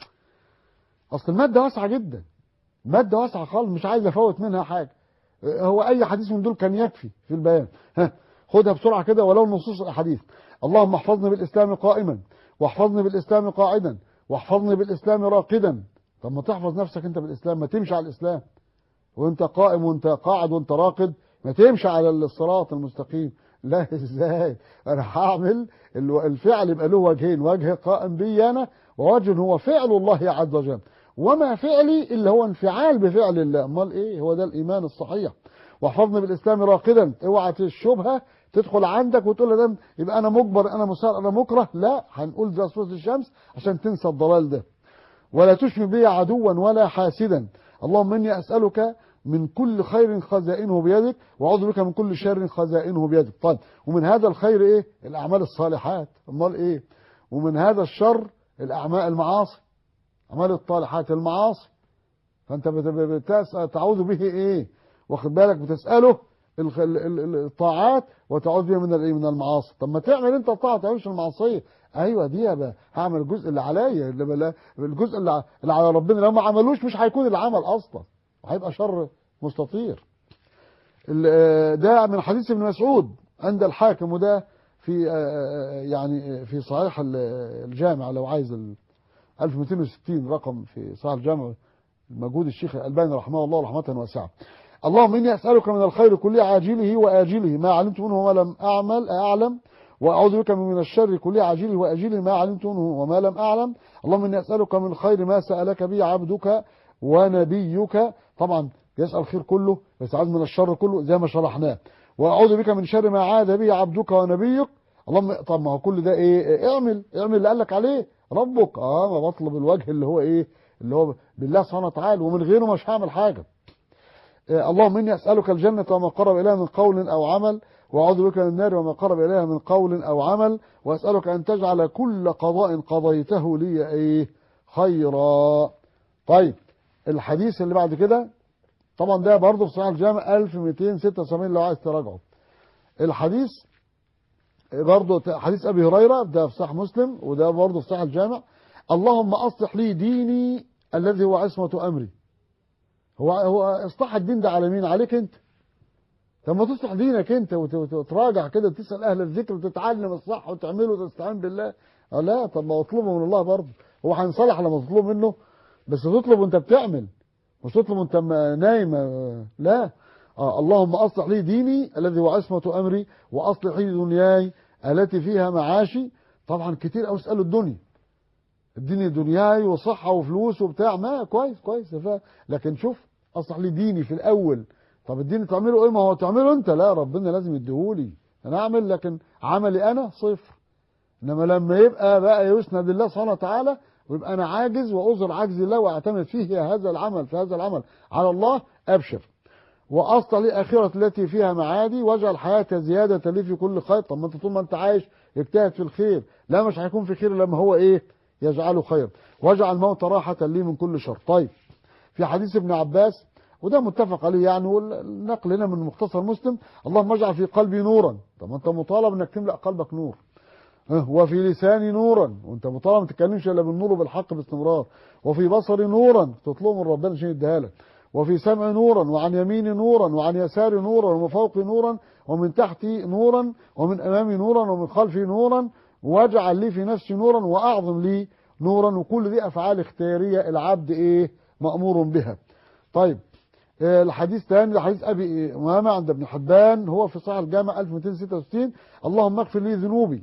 اصل المادة واسعة جدا مادة واسعة خالص مش عايز افوت منها حاجة هو اي حديث من دول كان يكفي في البيان ها خدها بسرعة كده ولو نصوص الاحاديث اللهم احفظني بالاسلام قائما واحفظني بالاسلام قاعدا واحفظني بالاسلام راقدا طب ما تحفظ نفسك انت بالاسلام ما تمشي على الاسلام وانت قائم وانت قاعد وانت راقد ما تمشي على الصراط المستقيم لا ازاي انا هعمل ال- الفعل يبقى له وجهين وجه قائم بي انا ووجه هو فعل الله عز وجل وما فعلي الا هو انفعال بفعل الله امال ايه هو ده الايمان الصحيح واحفظني بالاسلام راقدا اوعى الشبهه تدخل عندك وتقول ده يبقى انا مجبر انا مسار انا مكره لا هنقول زي سوره الشمس عشان تنسى الضلال ده ولا تشمت بي عدوا ولا حاسدا اللهم اني اسالك من كل خير خزائنه بيدك واعوذ بك من كل شر خزائنه بيدك طيب ومن هذا الخير ايه الاعمال الصالحات امال ايه ومن هذا الشر الاعمال المعاصي اعمال الطالحات المعاصي فانت بت- بتسأل تعوذ به ايه واخد بالك بتساله الخ- ال- ال- ال- الطاعات وتعوذ بها من الايه من المعاصي طب ما تعمل انت الطاعه ما تعملش المعصيه ايوه دي يبقى هعمل الجزء اللي عليا اللي بلا- الجزء اللي ع- اللي على ربنا لو ما عملوش مش هيكون العمل اصلا وهيبقى شر مستطير ال- آه، ده من حديث ابن مسعود عند الحاكم وده في آه، آه، يعني في صحيح ال- الجامع لو عايز ال 1260 رقم في صحيح الجامع موجود الشيخ الألباني رحمه الله رحمة واسعة اللهم إني أسألك من الخير كله عاجله وآجله ما علمت منه وما لم أعمل أعلم وأعوذ بك من الشر كله عاجله وآجله ما علمت منه وما لم أعلم اللهم إني أسألك من خير ما سألك به عبدك ونبيك طبعا يسأل الخير كله ويستعاذ من الشر كله زي ما شرحناه وأعوذ بك من شر ما عاد به عبدك ونبيك اللهم طب ما هو كل ده ايه اعمل اعمل اللي قال لك عليه ربك اه ما بطلب الوجه اللي هو ايه اللي هو بالله سبحانه وتعالى ومن غيره مش هعمل حاجه آه، اللهم اني اسالك الجنه وما قرب اليها من قول او عمل واعوذ بك من النار وما قرب اليها من قول او عمل واسالك ان تجعل كل قضاء قضيته لي ايه خيرا طيب الحديث اللي بعد كده طبعا ده برضه في صحيح الجامع 1276 لو عايز تراجعه الحديث برضه حديث ابي هريره ده في صحيح مسلم وده برضه في صحيح الجامع اللهم اصلح لي ديني الذي هو عصمه امري هو هو اصلاح الدين ده على مين عليك انت طب ما تصلح دينك انت وت- وت- وتراجع كده وتسال اهل الذكر وتتعلم الصح وتعمله وتستعين بالله آه لا طب ما اطلبه من الله برضه هو هينصلح لما تطلب منه بس تطلب وانت بتعمل مش تطلب وانت م- نايم آه، لا آه اللهم اصلح لي ديني الذي هو عصمه امري واصلح لي دنياي التي فيها معاشي طبعا كتير قوي اسالوا الدنيا اديني دنياي وصحه وفلوس وبتاع ما كويس كويس ف... لكن شوف اصلح لي ديني في الاول طب الدين تعمله ايه ما هو تعمله انت لا ربنا لازم يديهولي انا اعمل لكن عملي انا صفر انما لما يبقى بقى يسند لله سبحانه وتعالى ويبقى انا عاجز واظهر عجزي الله واعتمد فيه هذا العمل في هذا العمل على الله ابشر واصلح لي اخرة التي فيها معادي واجعل حياتي زيادة لي في كل خير طب ما انت طول ما انت عايش اجتهد في الخير لا مش هيكون في خير لما هو ايه يجعله خير واجعل الموت راحة لي من كل شر طيب في حديث ابن عباس وده متفق عليه يعني والنقل هنا من مختصر مسلم اللهم اجعل في قلبي نورا طب ما انت مطالب انك تملأ قلبك نور اه، وفي لساني نورا وانت مطالب ما تتكلمش الا بالنور وبالحق باستمرار وفي بصري نورا تطلبه من ربنا عشان يديها لك وفي سمعي نورا وعن يميني نورا وعن يساري نورا ومن فوقي نورا ومن تحتي نورا ومن امامي نورا ومن خلفي نورا واجعل لي في نفسي نورا واعظم لي نورا وكل دي افعال اختياريه العبد ايه مامور بها طيب آه، الحديث الثاني ده حديث ابي امامه عند ابن حبان هو في صحيح الجامع 1266 اللهم اغفر لي ذنوبي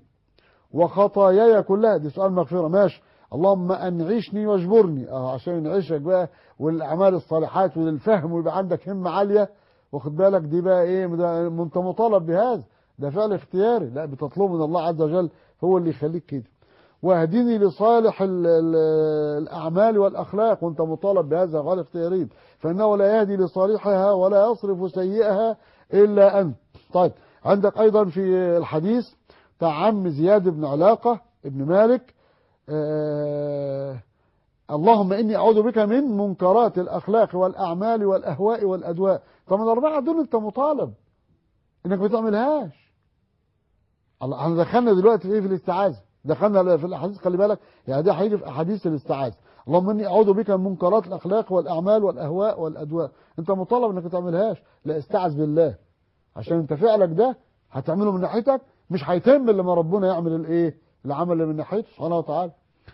وخطاياي كلها دي سؤال مغفرة ماشي اللهم أنعشني واجبرني اه عشان ينعشك بقى والأعمال الصالحات والفهم ويبقى عندك همة عالية واخد بالك دي بقى ايه ده ما انت مطالب بهذا ده فعل اختياري لا بتطلبه من الله عز وجل هو اللي يخليك كده واهدني لصالح ال ال الأعمال والأخلاق وانت مطالب بهذا غير اختياري فإنه لا يهدي لصالحها ولا يصرف سيئها إلا أنت طيب عندك أيضا في الحديث بتاع عم زياد بن علاقة ابن مالك آه، اللهم إني أعوذ بك من منكرات الأخلاق والأعمال والأهواء والأدواء طب الأربعة دول أنت مطالب إنك ما تعملهاش الله احنا دخلنا دلوقتي في ايه في الاستعاذه دخلنا في الاحاديث خلي بالك يعني ده هيجي في احاديث الاستعاذه اللهم اني اعوذ بك من منكرات الاخلاق والاعمال والاهواء والادواء انت مطالب انك ما تعملهاش لا استعذ بالله عشان انت فعلك ده هتعمله من ناحيتك مش هيتم الا لما ربنا يعمل الايه العمل اللي من ناحيته سبحانه وتعالى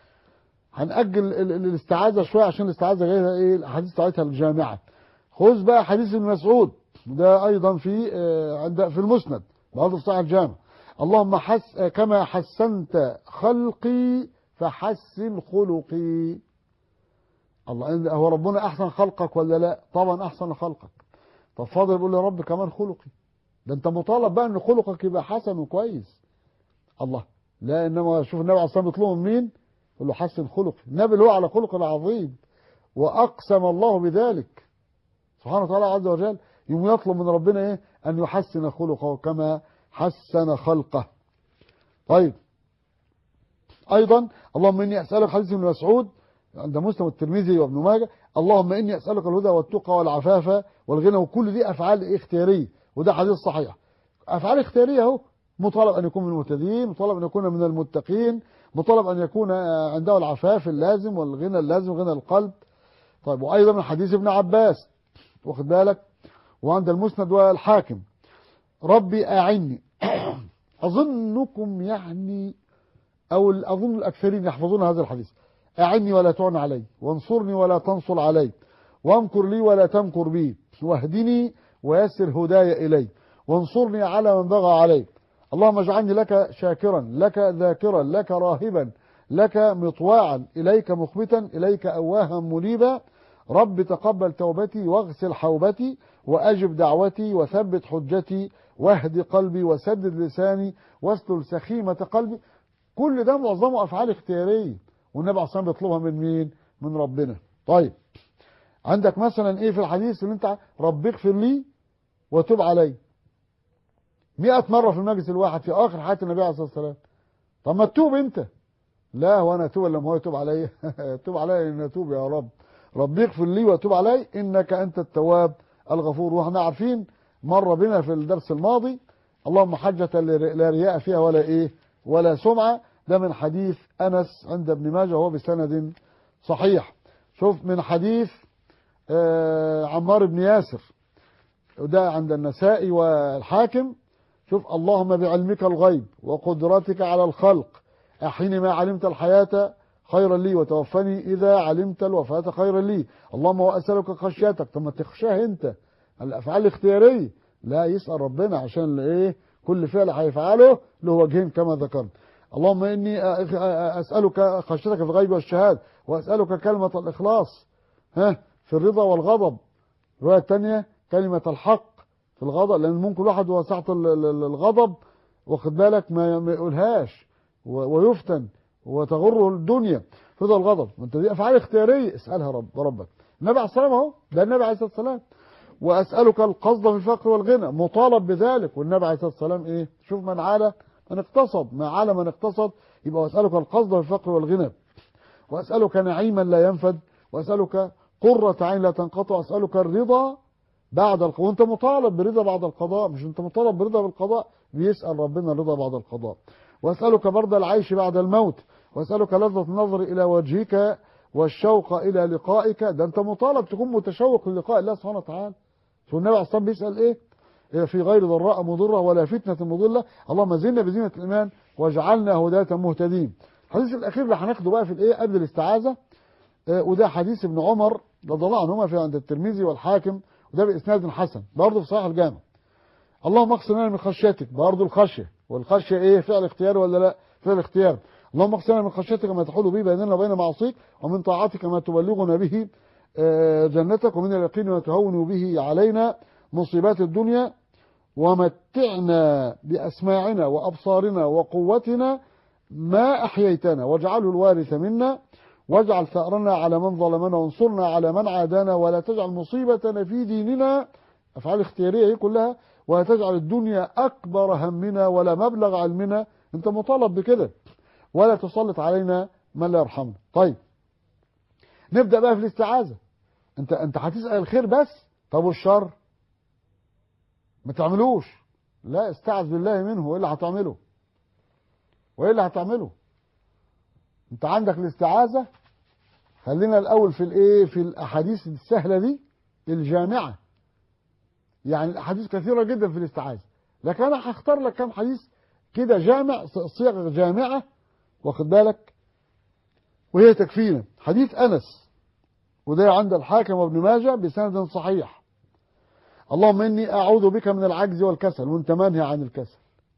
هنأجل ال- ال- الاستعاذة شوية عشان الاستعاذة جاية ايه الأحاديث بتاعتها الجامعة خذ بقى حديث ابن مسعود وده أيضا في آه، عند في المسند برضه في صحيح الجامع اللهم حس آه، كما حسنت خلقي فحسن خلقي الله إن- هو ربنا أحسن خلقك ولا لا طبعا أحسن خلقك طب فاضل يقول يا رب كمان خلقي ده انت مطالب بقى ان خلقك يبقى حسن وكويس الله لا انما شوف النبي عليه الصلاه والسلام بيطلبه من مين يقول له حسن خلقي النبي اللي هو على خلق عظيم واقسم الله بذلك سبحانه وتعالى عز وجل يوم يطلب من ربنا ايه ان يحسن خلقه كما حسن خلقه طيب ايضا اللهم اني اسالك حديث ابن مسعود عند مسلم والترمذي وابن ماجه اللهم اني اسالك الهدى والتقى والعفاف والغنى وكل دي افعال اختياريه وده حديث صحيح افعال اختياريه اهو مطالب ان يكون من المهتدين مطالب ان يكون من المتقين مطالب ان يكون عنده العفاف اللازم والغنى اللازم غنى القلب طيب وايضا من حديث ابن عباس واخد بالك وعند المسند والحاكم ربي اعني اظنكم يعني او اظن الاكثرين يحفظون هذا الحديث اعني ولا تعن علي وانصرني ولا تنصر علي وامكر لي ولا تمكر بي واهدني ويسر هداي الي وانصرني على من بغى علي اللهم اجعلني لك شاكرا لك ذاكرا لك راهبا لك مطواعا اليك مخبتا اليك اواها منيبا رب تقبل توبتي واغسل حوبتي واجب دعوتي وثبت حجتي واهد قلبي وسدد لساني واسلل سخيمه قلبي كل ده معظمه افعال اختياريه والنبي عليه الصلاه والسلام بيطلبها من مين من ربنا طيب عندك مثلا ايه في الحديث اللي انت رب اغفر لي وتب علي مئة مرة في المجلس الواحد في آخر حياة النبي عليه الصلاة والسلام طب ما تتوب أنت لا هو أنا أتوب لما هو يتوب علي توب علي إن أتوب يا رب رب اغفر لي وتوب علي إنك أنت التواب الغفور واحنا عارفين مر بنا في الدرس الماضي اللهم حجة لا رياء فيها ولا إيه ولا سمعة ده من حديث أنس عند ابن ماجه وهو بسند صحيح شوف من حديث آه عمار بن ياسر وده عند النسائي والحاكم شوف اللهم بعلمك الغيب وقدرتك على الخلق أحين ما علمت الحياة خيرا لي وتوفني إذا علمت الوفاة خيرا لي اللهم وأسألك خشيتك طب ما تخشاه أنت الأفعال الاختيارية لا يسأل ربنا عشان إيه كل فعل هيفعله له وجهين كما ذكرت اللهم إني أسألك خشيتك في الغيب والشهاد وأسألك كلمة الإخلاص ها في الرضا والغضب الرواية الثانية كلمة الحق في الغضب لأن ممكن واحد هو ساعة الغضب واخد بالك ما ما يقولهاش ويفتن وتغره الدنيا رضا الغضب انت دي افعال اختياريه اسالها رب ربك النبي عليه الصلاه والسلام اهو ده النبي عليه الصلاه والسلام واسالك القصد في الفقر والغنى مطالب بذلك والنبي عليه الصلاه والسلام ايه شوف من عال من اقتصد ما عال من اقتصد يبقى واسالك القصد في الفقر والغنى واسالك نعيما لا ينفد واسالك قرة عين لا تنقطع واسالك الرضا بعد القضاء وانت مطالب برضا بعد القضاء مش انت مطالب برضا بالقضاء بيسأل ربنا الرضا بعد القضاء واسألك برد العيش بعد الموت واسألك لذة النظر إلى وجهك والشوق إلى لقائك ده انت مطالب تكون متشوق للقاء الله سبحانه وتعالى شو النبي عليه الصلاة بيسأل ايه في غير ضراء مضرة ولا فتنة مضلة اللهم زلنا بزينة الإيمان واجعلنا هداة مهتدين الحديث الأخير اللي هناخده بقى في الايه قبل الاستعاذة اه وده حديث ابن عمر رضي الله عنهما في عند الترمذي والحاكم وده بإسناد حسن برضه في صحيح الجامع اللهم اقسم لنا من خشيتك برضه الخشية والخشية ايه فعل اختيار ولا لا فعل اختيار اللهم اقسم لنا من خشيتك ما تحول به بيننا وبين معصيك ومن طاعتك ما تبلغنا به جنتك ومن اليقين ما تهون به علينا مصيبات الدنيا ومتعنا بأسماعنا وأبصارنا وقوتنا ما أحييتنا واجعله الوارث منا واجعل ثأرنا على من ظلمنا وانصرنا على من عادانا ولا تجعل مصيبتنا في ديننا أفعال اختيارية هي كلها ولا تجعل الدنيا أكبر همنا ولا مبلغ علمنا أنت مطالب بكده ولا تسلط علينا من لا يرحمنا طيب نبدا بقى في الاستعاذه انت انت هتسال الخير بس طب والشر ما تعملوش لا استعذ بالله منه وايه اللي هتعمله وايه اللي هتعمله انت عندك الاستعاذه خلينا الاول في الايه في الاحاديث السهله دي الجامعه يعني الاحاديث كثيره جدا في الاستعاذه لكن انا هختار لك كام حديث كده جامع صيغ جامعه واخد بالك وهي تكفينا حديث انس وده عند الحاكم وابن ماجه بسند صحيح اللهم اني اعوذ بك من العجز والكسل وانت منهي عن الكسل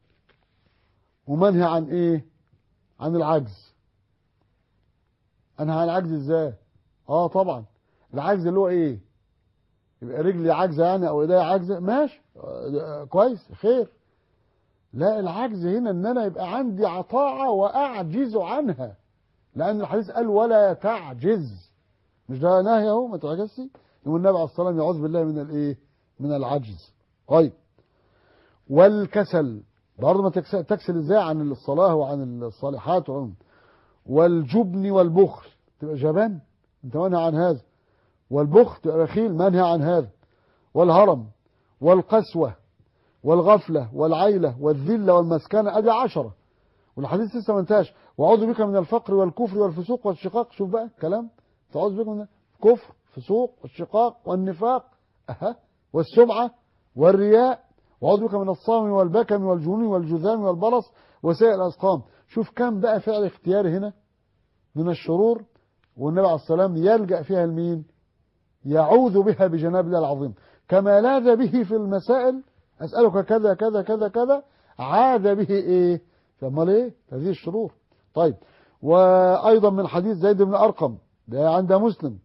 ومنهي عن ايه عن العجز انهى عن العجز ازاي اه طبعا العجز اللي هو ايه يبقى رجلي عاجزه يعني او ايديا عاجزه ماشي آه كويس خير لا العجز هنا ان انا يبقى عندي عطاعه واعجز عنها لان الحديث قال ولا تعجز مش ده نهي اهو ما تعجزش يقول النبي عليه الصلاه والسلام يعوذ بالله من الايه من العجز طيب والكسل برضه ما تكسل ازاي عن الصلاه وعن الصالحات وعن والجبن والبخل تبقى جبان انت منهى عن هذا والبخل تبقى بخيل منهى عن هذا والهرم والقسوه والغفله والعيله والذله والمسكنه ادي عشره والحديث لسه ما انتهاش واعوذ بك من الفقر والكفر والفسوق والشقاق شوف بقى كلام تعوذ بك من الكفر فسوق والشقاق والنفاق أها والسمعة والرياء واعوذ بك من الصام والبكم والجنون والجذام والبرص وسائر الأسقام شوف كم بقى فعل اختيار هنا من الشرور والنبي عليه السلام يلجأ فيها لمين يعوذ بها بجناب الله العظيم كما لاذ به في المسائل أسألك كذا كذا كذا كذا عاد به إيه فما ليه هذه الشرور طيب وأيضا من حديث زيد بن أرقم ده عند مسلم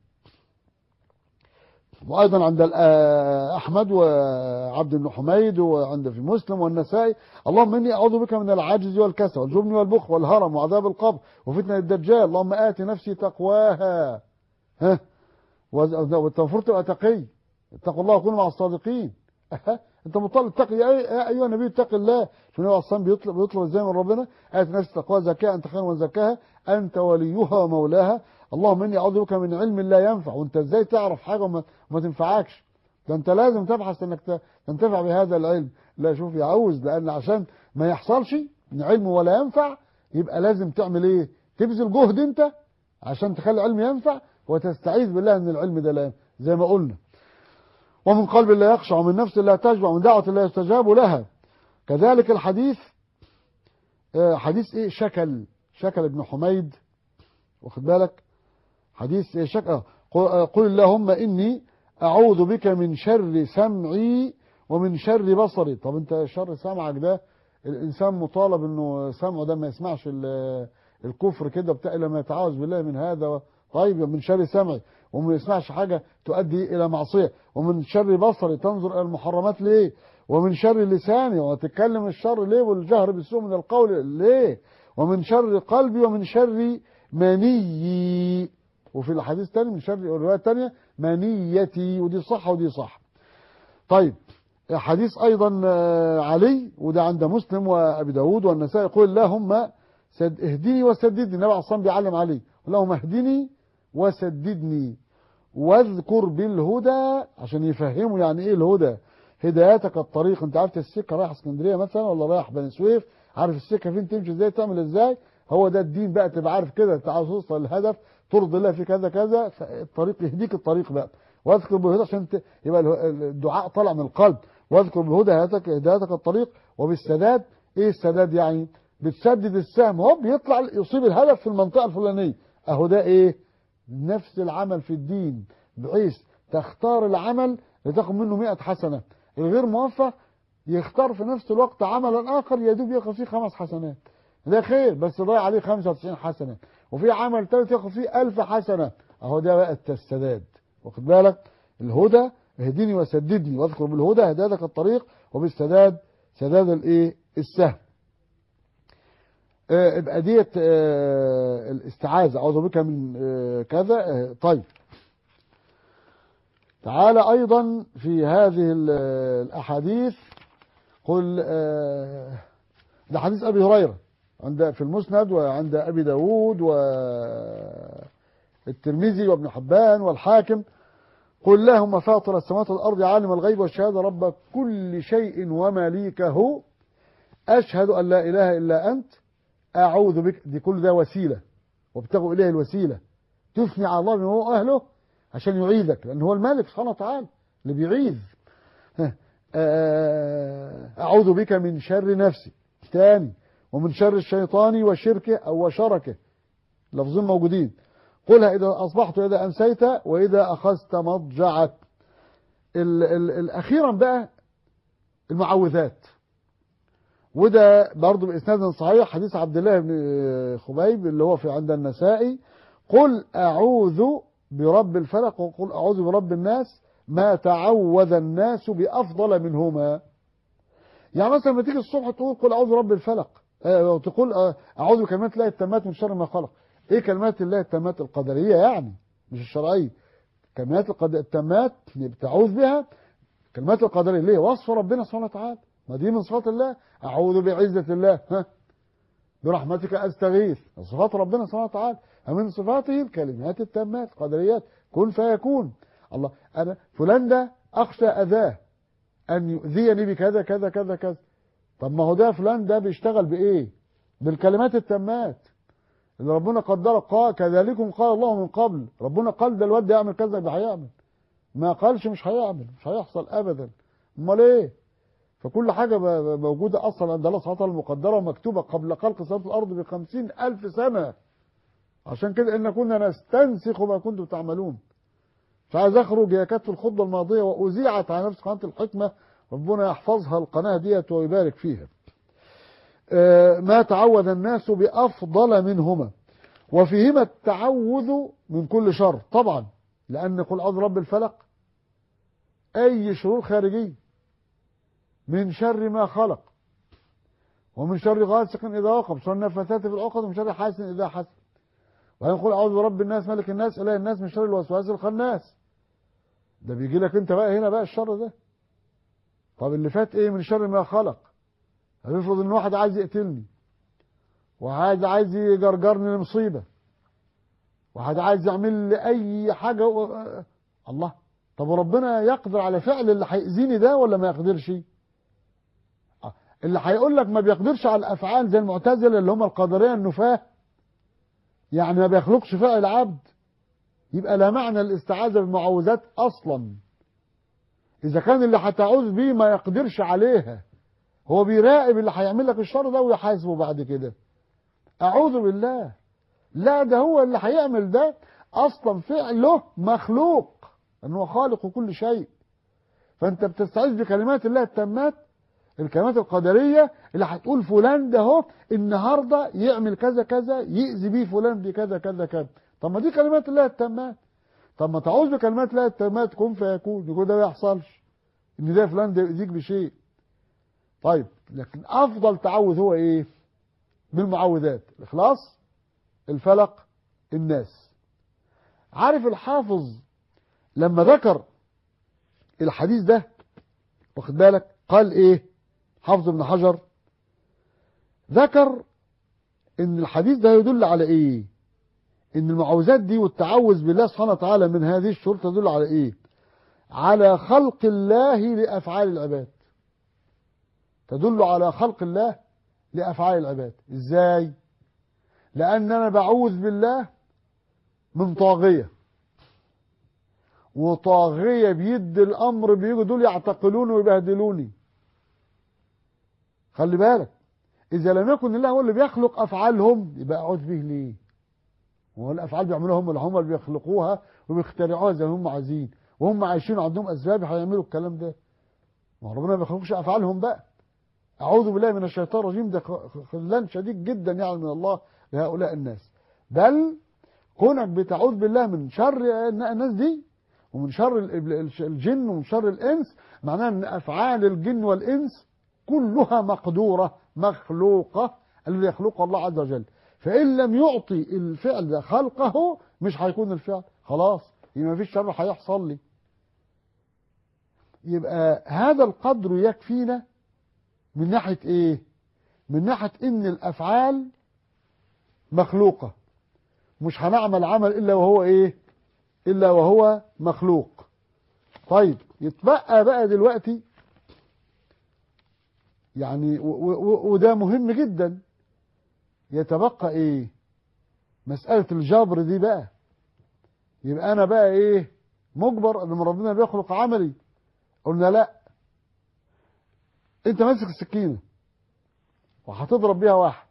وأيضا عند أحمد وعبد بن حميد وعند في مسلم والنسائي اللهم إني أعوذ بك من العجز والكسل والجبن والبخل والهرم وعذاب القبر وفتنة الدجال اللهم آت نفسي تقواها ها والمفروض تبقى تقي اتقوا الله وكونوا مع الصادقين أه. انت مطالب اتقي يا ايها النبي اتق الله شو النبي اصلا بيطلب بيطلب ازاي من ربنا ات نفسي تقوى زكاها انت خير من زكاها انت وليها ومولاها اللهم اني اعوذ بك من علم لا ينفع وانت ازاي تعرف حاجه وما ما تنفعكش ده انت لازم تبحث انك تنتفع بهذا العلم لا شوف يعوز لان عشان ما يحصلش ان علم ولا ينفع يبقى لازم تعمل ايه تبذل جهد انت عشان تخلي العلم ينفع وتستعيذ بالله ان العلم ده لا ينفع زي ما قلنا ومن قلب لا يخشع ومن نفس لا تشبع ومن دعوة لا يستجاب لها كذلك الحديث حديث ايه شكل شكل ابن حميد واخد بالك حديث ايه شكل قل اللهم اني اعوذ بك من شر سمعي ومن شر بصري طب انت شر سمعك ده الانسان مطالب انه سمعه ده ما يسمعش الكفر كده بتاع لما يتعاوذ بالله من هذا طيب من شر سمعي وما يسمعش حاجة تؤدي إلى معصية ومن شر بصري تنظر إلى المحرمات ليه ومن شر لساني وتتكلم الشر ليه والجهر بالسوء من القول ليه ومن شر قلبي ومن شر مني وفي الحديث الثاني من شر الرواية الثانية منيتي ودي صح ودي صح طيب حديث أيضا علي وده عند مسلم وأبي داود والنسائي يقول اللهم اهدني وسددني النبي عليه الصلاة بيعلم علي اللهم اهدني وسددني واذكر بالهدى عشان يفهموا يعني ايه الهدى هدايتك الطريق انت عارف السكه رايح اسكندريه مثلا ولا رايح بني سويف عارف السكه فين تمشي ازاي تعمل ازاي هو ده الدين بقى تبقى عارف كده انت عاوز توصل للهدف ترضي الله في كذا كذا الطريق يهديك الطريق بقى واذكر بالهدى عشان ت... يبقى الدعاء طالع من القلب واذكر بالهدى هدايتك هدايتك الطريق وبالسداد ايه السداد يعني بتسدد السهم هو بيطلع يصيب الهدف في المنطقه الفلانيه اهو ده ايه نفس العمل في الدين بحيث تختار العمل لتاخد منه 100 حسنة الغير موفق يختار في نفس الوقت عملا آخر يدوب ياخد فيه خمس حسنات ده خير بس ضايع عليه 95 حسنة وفي عمل ثالث ياخد فيه 1000 حسنة اهو ده بقى السداد واخد بالك الهدى اهدني وسددني واذكر بالهدى هدايتك الطريق وبالسداد سداد الايه السهم يبقى ديت الاستعاذة أعوذ بك من كذا طيب تعالى أيضا في هذه الأحاديث قل ده حديث أبي هريرة عند في المسند وعند أبي داود و الترمذي وابن حبان والحاكم قل اللهم فاطر السماوات والأرض عالم الغيب والشهادة رب كل شيء ومليكه أشهد أن لا إله إلا أنت أعوذ بك دي كل ده وسيلة وابتغوا إليه الوسيلة تثني على الله من هو أهله عشان يعيذك لأن هو الملك سبحانه وتعالى اللي بيعيذ أعوذ بك من شر نفسي ثاني ومن شر الشيطان وشركه أو وشركه لفظين موجودين قلها إذا أصبحت وإذا أمسيت وإذا أخذت مضجعك ال ال الأخيرا بقى المعوذات وده برضه بإسناد صحيح حديث عبد الله بن خبيب اللي هو في عند النسائي قل أعوذ برب الفلق وقل أعوذ برب الناس ما تعوذ الناس بأفضل منهما يعني مثلا لما تيجي الصبح تقول قل أعوذ برب الفلق أه تقول أه أعوذ بكلمات الله التامات من شر ما خلق إيه كلمات الله التامات القدرية يعني مش الشرعية كلمات القد... التامات اللي بتعوذ بها كلمات القدرية ليه وصف ربنا سبحانه وتعالى ما دي من صفات الله أعوذ بعزة الله ها برحمتك أستغيث صفات ربنا سبحانه وتعالى ومن صفاته الكلمات التامات قدريات كن فيكون الله أنا فلان ده أخشى أذاه أن يؤذيني بكذا كذا كذا كذا طب ما هو ده فلان ده بيشتغل بإيه بالكلمات التامات اللي ربنا قدر قال كذلكم قال الله من قبل ربنا قال ده الواد ده يعمل كذا يبقى هيعمل ما قالش مش هيعمل مش هيحصل أبدا امال ايه فكل حاجة موجودة أصلا عند الله سبحانه وتعالى المقدرة ومكتوبة قبل خلق سماوات الأرض بخمسين ألف سنة عشان كده إن كنا نستنسخ ما كنتم تعملون مش عايز أخرج هي كانت في الخطبة الماضية وأذيعت على نفس قناة الحكمة ربنا يحفظها القناة ديت ويبارك فيها ما تعوذ الناس بأفضل منهما وفيهما التعوذ من كل شر طبعا لأن قل أعوذ رب الفلق أي شرور خارجية من شر ما خلق ومن شر غاسق إذا وقب من شر النفاثات في العقد ومن شر حاسد إذا حسد ويقول أعوذ برب الناس ملك الناس إله الناس من شر الوسواس الخناس ده بيجي لك أنت بقى هنا بقى الشر ده طب اللي فات إيه من شر ما خلق هنفرض إن واحد عايز يقتلني وعايز عايز يجرجرني لمصيبة واحد عايز يعمل لي أي حاجة و... الله طب وربنا يقدر على فعل اللي هيأذيني ده ولا ما يقدرش اللي هيقول لك ما بيقدرش على الافعال زي المعتزله اللي هم القدريه النفاه يعني ما بيخلقش فعل عبد يبقى لا معنى الاستعاذه بالمعوذات اصلا اذا كان اللي هتعوذ بيه ما يقدرش عليها هو بيراقب اللي هيعمل لك الشر ده ويحاسبه بعد كده اعوذ بالله لا ده هو اللي هيعمل ده اصلا فعله مخلوق ان هو خالق كل شيء فانت بتستعيذ بكلمات الله التامات الكلمات القدرية اللي هتقول فلان ده اهو النهاردة يعمل كذا كذا يأذي بيه فلان بكذا كذا كذا طب ما دي كلمات الله التامات طب ما تعوذ بكلمات الله التامات كن فيكون يقول ده ما يحصلش ان ده فلان ده يأذيك بشيء طيب لكن افضل تعوذ هو ايه بالمعوذات الاخلاص الفلق الناس عارف الحافظ لما ذكر الحديث ده واخد بالك قال ايه حافظ ابن حجر ذكر ان الحديث ده يدل على ايه ان المعوذات دي والتعوذ بالله سبحانه وتعالى من هذه الشروط تدل على ايه على خلق الله لافعال العباد تدل على خلق الله لافعال العباد ازاي لان انا بعوذ بالله من طاغيه وطاغيه بيد الامر بيجوا دول يعتقلوني ويبهدلوني خلي بالك إذا لم يكن الله هو اللي بيخلق أفعالهم يبقى أعوذ به ليه هو الأفعال بيعملوها هم اللي هم اللي بيخلقوها وبيخترعوها زي ما هم عايزين وهم عايشين عندهم أسباب هيعملوا الكلام ده ما ربنا ما بيخلقش أفعالهم بقى أعوذ بالله من الشيطان الرجيم ده خذلان شديد جدا يعني من الله لهؤلاء الناس بل كونك بتعوذ بالله من شر الناس دي ومن شر الجن ومن شر الإنس معناه أن أفعال الجن والإنس كلها مقدورة مخلوقة الذي يخلقها الله عز وجل فإن لم يعطي الفعل ده خلقه مش هيكون الفعل خلاص يبقى مفيش شر هيحصل لي يبقى هذا القدر يكفينا من ناحية ايه من ناحية ان الافعال مخلوقة مش هنعمل عمل الا وهو ايه الا وهو مخلوق طيب يتبقى بقى دلوقتي يعني و- و- وده مهم جدا يتبقى ايه مسألة الجبر دي بقى يبقى انا بقى ايه مجبر ان ربنا بيخلق عملي قلنا لا انت ماسك السكينة وهتضرب بيها واحد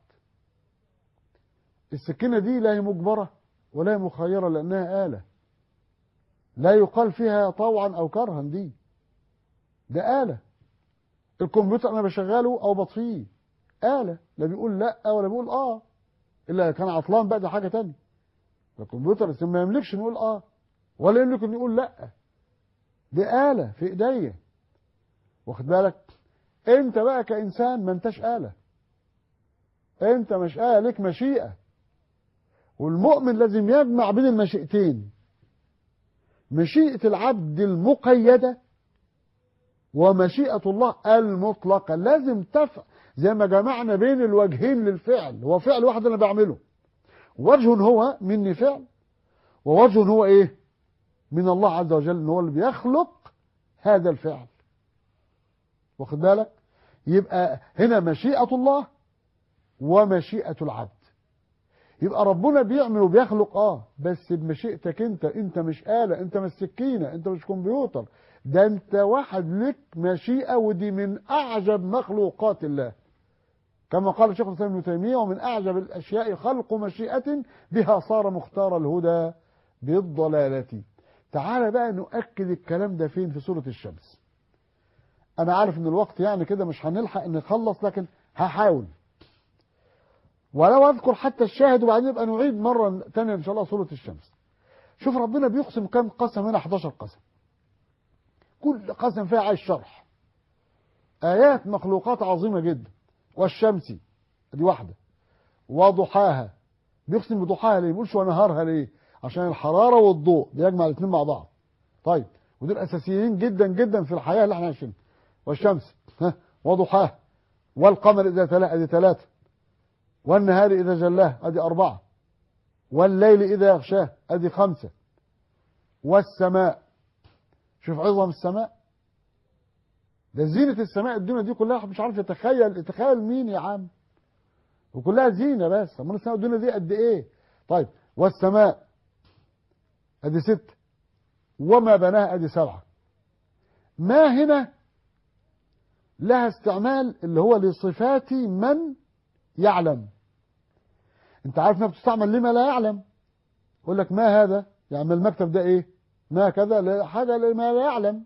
السكينة دي لا هي مجبرة ولا هي مخيرة لأنها آلة لا يقال فيها طوعا أو كرها دي ده آلة الكمبيوتر أنا بشغله أو بطفيه آلة لا بيقول لا ولا بيقول آه إلا كان عطلان بقى ده حاجة تانية الكمبيوتر ما يملكش نقول آه ولا يملك إنه يقول لا دي آلة في إيديا واخد بالك أنت بقى كإنسان ما أنتش آلة أنت مش آلة لك مشيئة والمؤمن لازم يجمع بين المشيئتين مشيئة العبد المقيدة ومشيئة الله المطلقة لازم تف زي ما جمعنا بين الوجهين للفعل هو فعل واحد أنا بعمله وجه هو مني فعل ووجه هو إيه من الله عز وجل إن هو اللي بيخلق هذا الفعل واخد بالك يبقى هنا مشيئة الله ومشيئة العبد يبقى ربنا بيعمل وبيخلق اه بس بمشيئتك انت انت مش آلة انت مش سكينة انت مش كمبيوتر ده انت واحد لك مشيئة ودي من اعجب مخلوقات الله كما قال شيخ الاسلام ابن تيمية ومن اعجب الاشياء خلق مشيئة بها صار مختار الهدى بالضلالة تعال بقى نؤكد الكلام ده فين في سورة الشمس انا عارف ان الوقت يعني كده مش هنلحق نخلص لكن هحاول ولو اذكر حتى الشاهد وبعدين نبقى نعيد مره ثانيه ان شاء الله سوره الشمس شوف ربنا بيقسم كم قسم هنا 11 قسم كل قسم فيها عايز شرح ايات مخلوقات عظيمه جدا والشمس دي واحده وضحاها بيقسم بضحاها ليه ما بيقولش ونهارها ليه عشان الحراره والضوء بيجمع الاثنين مع بعض طيب ودول اساسيين جدا جدا في الحياه اللي احنا عايشينها والشمس ها وضحاها والقمر اذا تلاها ادي ثلاثه والنهار إذا جلاه أدي أربعة والليل إذا يغشاه أدي خمسة والسماء شوف عظم السماء ده زينة السماء الدنيا دي كلها مش عارف يتخيل يتخيل مين يا عم وكلها زينة بس أمال السماء الدنيا دي قد إيه طيب والسماء أدي ستة وما بناها أدي سبعة ما هنا لها استعمال اللي هو لصفات من يعلم انت عارف انها بتستعمل لما لا يعلم يقول لك ما هذا يعني المكتب ده ايه ما كذا لا- حاجه لما لا يعلم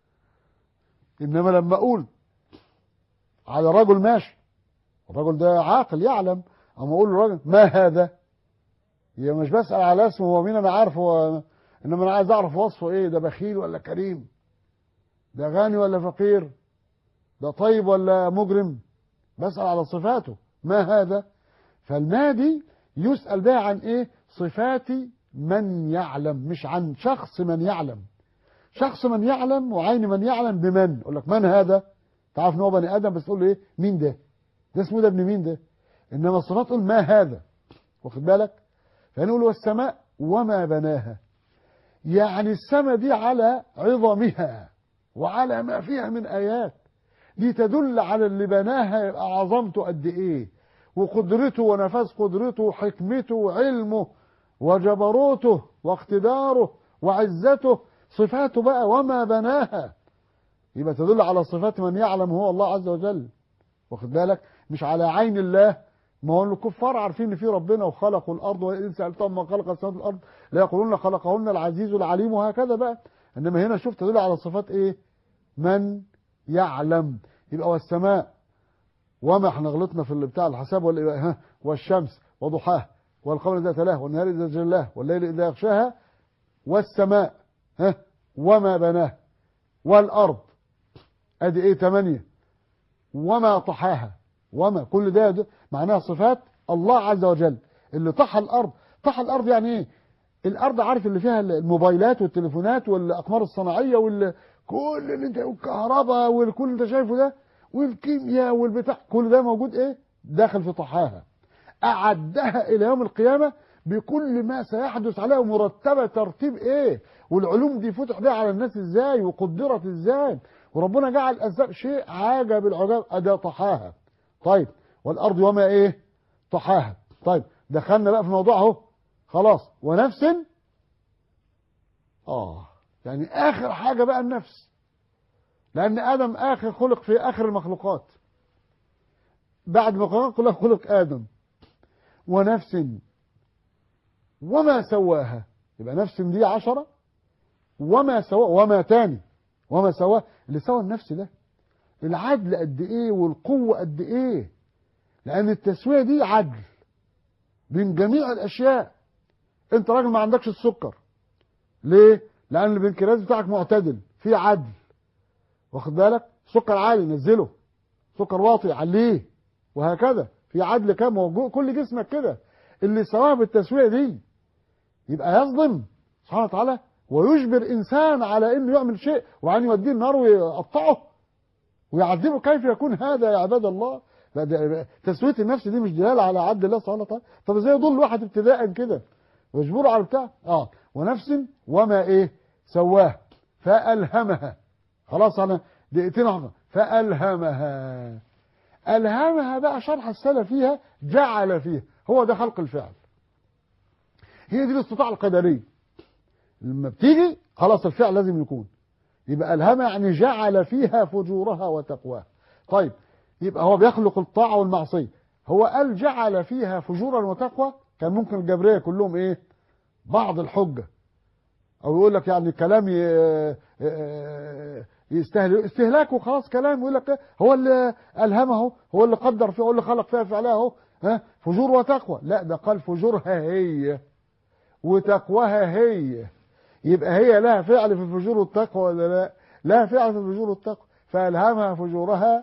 انما لما اقول على رجل ماشي الرجل ده عاقل يعلم اما اقول للراجل ما هذا هي مش بسال على اسمه هو مين انا عارفه هو انما انا عايز اعرف وصفه ايه ده بخيل ولا كريم ده غني ولا فقير ده طيب ولا مجرم بسال على صفاته ما هذا فالما دي يسأل بها عن ايه صفات من يعلم مش عن شخص من يعلم شخص من يعلم وعين من يعلم بمن يقول لك من هذا تعرف ان هو بني ادم بس تقول له ايه مين ده ده اسمه ده ابن مين ده انما الصفات تقول ما هذا واخد بالك فنقول والسماء وما بناها يعني السماء دي على عظمها وعلى ما فيها من ايات دي تدل على اللي بناها يبقى عظمته قد ايه وقدرته ونفاذ قدرته وحكمته وعلمه وجبروته واقتداره وعزته صفاته بقى وما بناها يبقى تدل على صفات من يعلم هو الله عز وجل واخد بالك مش على عين الله ما هو الكفار عارفين ان في ربنا وخلقوا الارض وان سالتهم من خلق السماوات والارض لا يقولون خلقهن العزيز العليم وهكذا بقى انما هنا شوف تدل على صفات ايه من يعلم يبقى والسماء وما احنا غلطنا في اللي بتاع الحساب ولا ها والشمس وضحاها والقمر اذا تلاه والنهار اذا جلاه والليل اذا يغشاها والسماء ها وما بناه والارض ادي ايه ثمانية وما طحاها وما كل ده, ده معناها صفات الله عز وجل اللي طحى الارض طحى الارض يعني ايه الارض عارف اللي فيها الموبايلات والتليفونات والاقمار الصناعيه وال كل اللي انت والكهرباء والكل اللي انت شايفه ده والكيمياء والبتاع كل ده موجود ايه داخل في طحاها اعدها الى يوم القيامه بكل ما سيحدث عليها مرتبة ترتيب ايه والعلوم دي فتح بيها على الناس ازاي وقدرت ازاي وربنا جعل الاسباب شيء عجب العجاب ادى طحاها طيب والارض وما ايه طحاها طيب دخلنا بقى في الموضوع اهو خلاص ونفس اه يعني اخر حاجه بقى النفس لان ادم اخر خلق في اخر المخلوقات بعد ما خلق كلها خلق ادم ونفس وما سواها يبقى نفس دي عشرة وما سوا وما تاني وما سواه اللي سوى النفس ده العدل قد ايه والقوة قد ايه لان التسوية دي عدل بين جميع الاشياء انت راجل ما عندكش السكر ليه لان البنكرياس بتاعك معتدل في عدل واخد بالك سكر عالي نزله سكر واطي عليه وهكذا في عدل كام موجود كل جسمك كده اللي سواه بالتسوية دي يبقى يظلم سبحانه وتعالى ويجبر انسان على انه يعمل شيء وبعدين يوديه النار ويقطعه ويعذبه كيف يكون هذا يا عباد الله لا ده تسويه النفس دي مش دلاله على عدل الله سبحانه وتعالى طب ازاي يضل واحد ابتداء كده ويجبره على بتاع اه ونفس وما ايه سواه فالهمها خلاص انا دقيقتين احنا فالهمها الهمها بقى شرح السلف فيها جعل فيها هو ده خلق الفعل هي دي الاستطاعه القدريه لما بتيجي خلاص الفعل لازم يكون يبقى ألهمها يعني جعل فيها فجورها وتقواها طيب يبقى هو بيخلق الطاعة والمعصية هو قال جعل فيها فجورا وتقوى كان ممكن الجبرية كلهم ايه بعض الحجة او يقول لك يعني كلام يستهل استهلاك وخلاص كلام يقول لك هو اللي ألهمه هو اللي قدر فيه هو اللي خلق فيها فعلها اهو ها فجور وتقوى لا ده قال فجورها هي وتقواها هي يبقى هي لها فعل في الفجور والتقوى ولا لا لها فعل في الفجور والتقوى فألهمها فجورها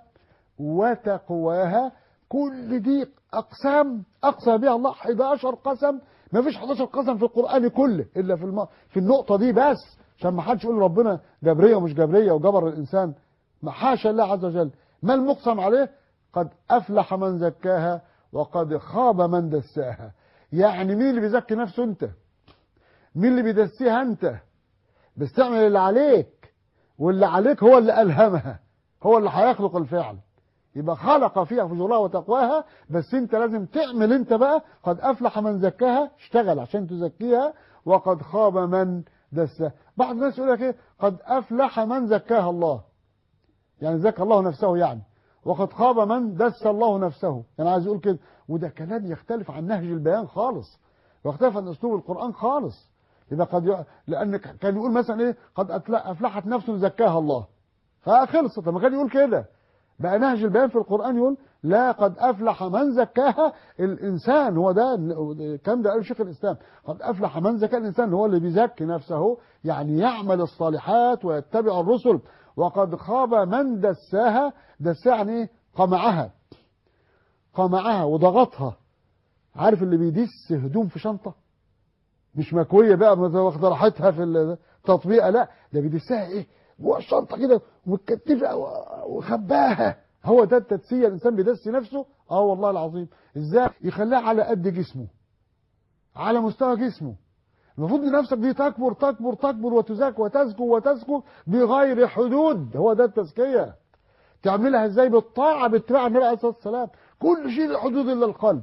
وتقواها كل دي أقسام أقسم بها الله 11 قسم ما فيش 11 قسم في القرآن كله إلا في الم... في النقطة دي بس عشان ما حدش يقول ربنا جبرية ومش جبرية وجبر الإنسان ما حاشا الله عز وجل ما المقسم عليه قد أفلح من زكاها وقد خاب من دساها يعني مين اللي بيزكي نفسه انت مين اللي بيدسيها انت بس تعمل اللي عليك واللي عليك هو اللي ألهمها هو اللي هيخلق الفعل يبقى خلق فيها فجورها وتقواها بس انت لازم تعمل انت بقى قد أفلح من زكاها اشتغل عشان تزكيها وقد خاب من دساها بعض الناس يقول لك ايه قد أفلح من زكاها الله يعني زكى الله نفسه يعني وقد خاب من دس الله نفسه يعني عايز يقول كده وده كلام يختلف عن نهج البيان خالص ويختلف عن اسلوب القرآن خالص يبقى قد ي... لان كان يقول مثلا ايه قد افلحت نفس زكاها الله فخلصت لما كان يقول كده بقى نهج البيان في القرآن يقول لا قد أفلح من زكاها الإنسان هو ده كم ده قال شيخ الإسلام قد أفلح من زكى الإنسان هو اللي بيزكي نفسه يعني يعمل الصالحات ويتبع الرسل وقد خاب من دساها دساها يعني ايه قمعها قمعها وضغطها عارف اللي بيدس هدوم في شنطة مش مكوية بقى واخده راحتها في التطبيقة لا ده بيدسها ايه جوه الشنطة كده ومتكتفة وخباها هو ده التدسية الإنسان بيدسي نفسه اه والله العظيم ازاي يخليها على قد جسمه على مستوى جسمه المفروض ان نفسك دي تكبر تكبر تكبر وتزاك وتزكو وتزكو بغير حدود هو ده التزكية تعملها ازاي بالطاعة باتباع النبي عليه الصلاة والسلام كل شيء له حدود الا القلب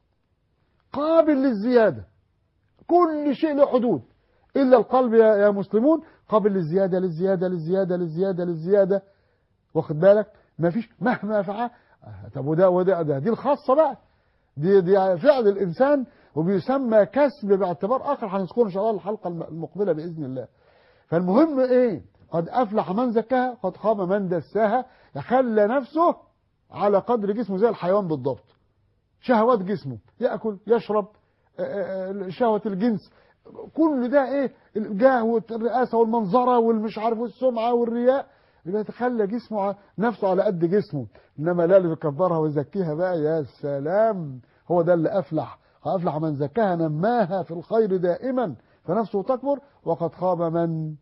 قابل للزيادة كل شيء له حدود الا القلب يا, يا مسلمون قابل للزيادة للزيادة للزيادة للزيادة للزيادة واخد بالك ما فيش مهما فعل طب وده وده ده دي الخاصة بقى دي دي فعل الإنسان وبيسمى كسب باعتبار آخر هنذكره إن شاء الله الحلقة المقبلة بإذن الله فالمهم إيه قد أفلح من زكاها قد خاب من دساها خلى نفسه على قدر جسمه زي الحيوان بالضبط شهوات جسمه يأكل يشرب شهوة الجنس كل ده ايه الجاه والرئاسة والمنظرة والمش عارف والسمعة والرياء يبقى يتخلى جسمه نفسه على قد جسمه انما لا اللي بيكبرها ويزكيها بقى يا سلام هو ده اللي افلح افلح من زكاها نماها في الخير دائما فنفسه تكبر وقد خاب من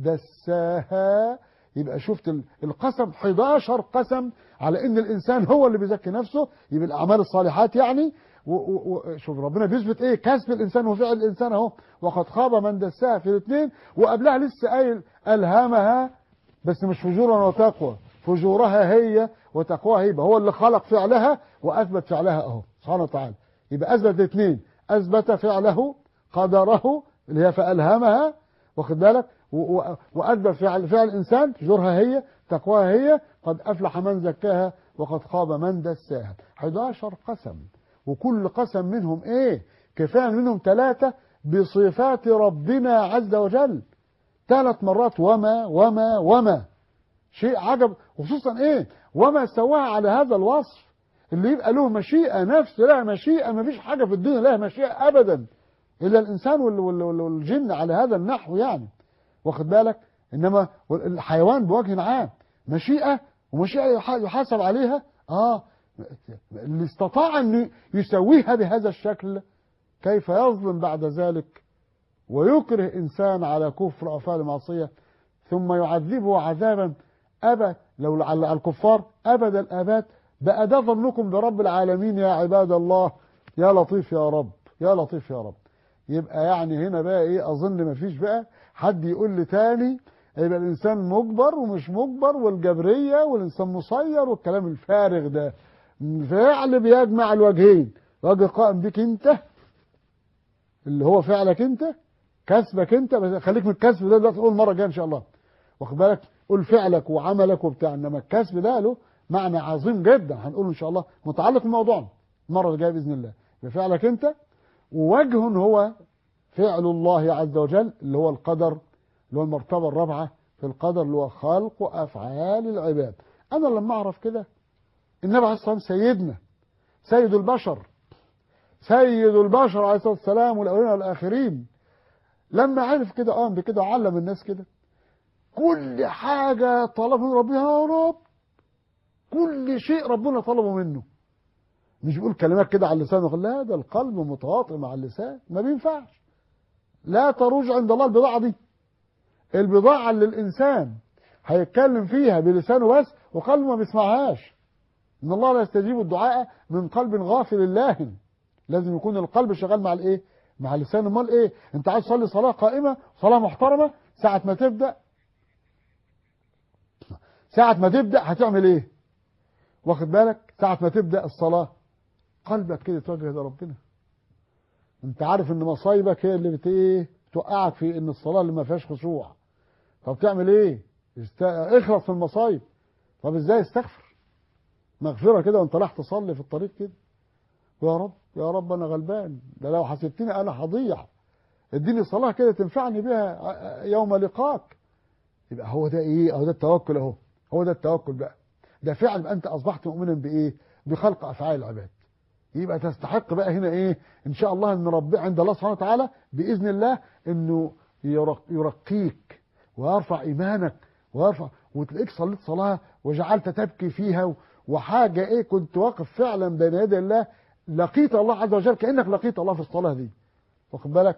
دساها يبقى شفت القسم 11 قسم على ان الانسان هو اللي بيزكي نفسه يبقى الاعمال الصالحات يعني و... و... و... شوف ربنا بيثبت ايه كسب الانسان وفعل الانسان اهو وقد خاب من دساها في الاثنين وقبلها لسه قايل الهمها بس مش فجورا وتقوى فجورها هي وتقواها هي يبقى هو اللي خلق فعلها واثبت فعلها اهو سبحانه وتعالى يبقى اثبت الاثنين اثبت فعله قدره اللي هي فالهمها واخد بالك و- و- واثبت فعل فعل الانسان فجورها هي تقواها هي قد افلح من زكاها وقد خاب من دساها 11 قسم وكل قسم منهم ايه كفايه منهم ثلاثه بصفات ربنا عز وجل ثلاث مرات وما وما وما شيء عجب وخصوصا ايه وما سواها على هذا الوصف اللي يبقى له مشيئة نفس لها مشيئة ما فيش حاجة في الدنيا لها مشيئة أبدا إلا الإنسان وال- وال- وال- والجن على هذا النحو يعني واخد بالك إنما الحيوان بوجه عام مشيئة ومشيئة يح- يحاسب عليها آه اللي استطاع أن يسويها بهذا الشكل كيف يظلم بعد ذلك ويكره إنسان على كفر أو فعل معصية ثم يعذبه عذابا أبى لو على الكفار أبد الآباد بقى ده ظنكم برب العالمين يا عباد الله يا لطيف يا رب يا لطيف يا رب يبقى يعني هنا بقى ايه اظن مفيش بقى حد يقول لي تاني يبقى الانسان مجبر ومش مجبر والجبريه والانسان مسير والكلام الفارغ ده فعل بيجمع الوجهين وجه قائم بك انت اللي هو فعلك انت كسبك انت بس خليك من الكسب ده دلوقتي قول مره جايه ان شاء الله واخد بالك قول فعلك وعملك وبتاع انما الكسب ده له معنى عظيم جدا هنقوله ان شاء الله متعلق بموضوعنا المره الجايه باذن الله بفعلك انت ووجه هو فعل الله عز وجل اللي هو القدر اللي هو المرتبه الرابعه في القدر اللي هو خلق افعال العباد انا لما اعرف كده النبي عليه الصلاه والسلام سيدنا سيد البشر سيد البشر عليه الصلاه والسلام والاولين والاخرين لما عرف كده قام بكده وعلم الناس كده كل حاجه طلب من ربنا يا رب كل شيء ربنا طلبه منه مش بيقول كلمات كده على اللسان ويقول لا ده القلب متواطئ مع اللسان ما بينفعش لا تروج عند الله البضاعة دي البضاعة اللي الإنسان هيتكلم فيها بلسانه بس وقلبه ما بيسمعهاش إن الله لا يستجيب الدعاء من قلب غافل لاهن لازم يكون القلب شغال مع الإيه؟ مع اللسان امال إيه؟ أنت عايز تصلي صلاة قائمة صلاة محترمة ساعة ما تبدأ ساعة ما تبدأ هتعمل إيه؟ واخد بالك ساعة ما تبدأ الصلاة قلبك كده توجه لربنا انت عارف ان مصايبك هي اللي بت ايه توقعك في ان الصلاة اللي ما فيهاش خشوع طب تعمل ايه است... اخلص من المصايب طب ازاي استغفر مغفرة كده وانت رايح تصلي في الطريق كده يا رب يا رب انا غلبان ده لو حسبتني انا هضيع اديني صلاة كده تنفعني بها يوم لقاك يبقى هو ده ايه اهو ده التوكل اهو هو ده التوكل بقى ده فعل بقى انت اصبحت مؤمنا بايه بخلق افعال العباد يبقى تستحق بقى هنا ايه ان شاء الله ان رب عند الله سبحانه وتعالى باذن الله انه يرق يرقيك ويرفع ايمانك ويرفع وتلاقيك صليت صلاه وجعلت تبكي فيها وحاجه ايه كنت واقف فعلا بين يدي الله لقيت الله عز وجل كانك لقيت الله في الصلاه دي واخد بالك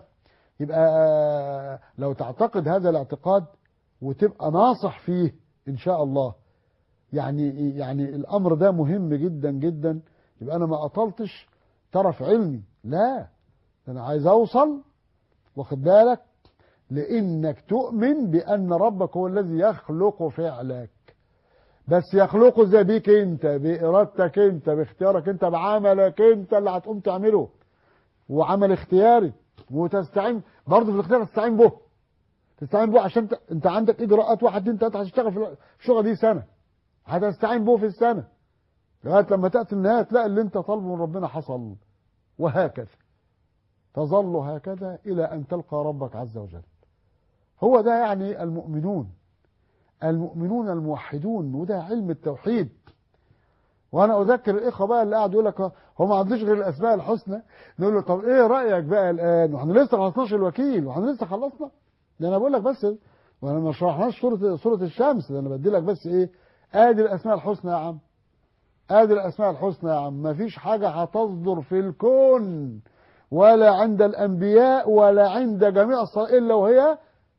يبقى لو تعتقد هذا الاعتقاد وتبقى ناصح فيه ان شاء الله يعني يعني الامر ده مهم جدا جدا يبقى انا ما اطلتش طرف علمي لا ده انا عايز اوصل واخد بالك لانك تؤمن بان ربك هو الذي يخلق فعلك بس يخلقه ازاي بيك انت بارادتك انت باختيارك انت بعملك انت اللي هتقوم تعمله وعمل اختياري وتستعين برضه في الاختيار تستعين به تستعين به عشان انت, انت عندك اجراءات واحد اتنين تلاته هتشتغل في الشغله دي سنه هتستعين به في السنه لغايه لما تاتي النهايه تلاقي اللي انت طالبه من ربنا حصل وهكذا تظل هكذا الى ان تلقى ربك عز وجل هو ده يعني المؤمنون المؤمنون الموحدون وده علم التوحيد وانا اذكر الاخوه بقى اللي قاعد يقول لك هو ما عندوش غير الاسماء الحسنى نقول له طب ايه رايك بقى الان واحنا لسه ما خلصناش الوكيل واحنا لسه خلصنا ده انا بقول لك بس وانا ما شرحناش سوره سوره الشمس ده انا بدي لك بس ايه ادي الاسماء الحسنى يا عم ادي الاسماء الحسنى يا عم ما فيش حاجه هتصدر في الكون ولا عند الانبياء ولا عند جميع الصالحين الا وهي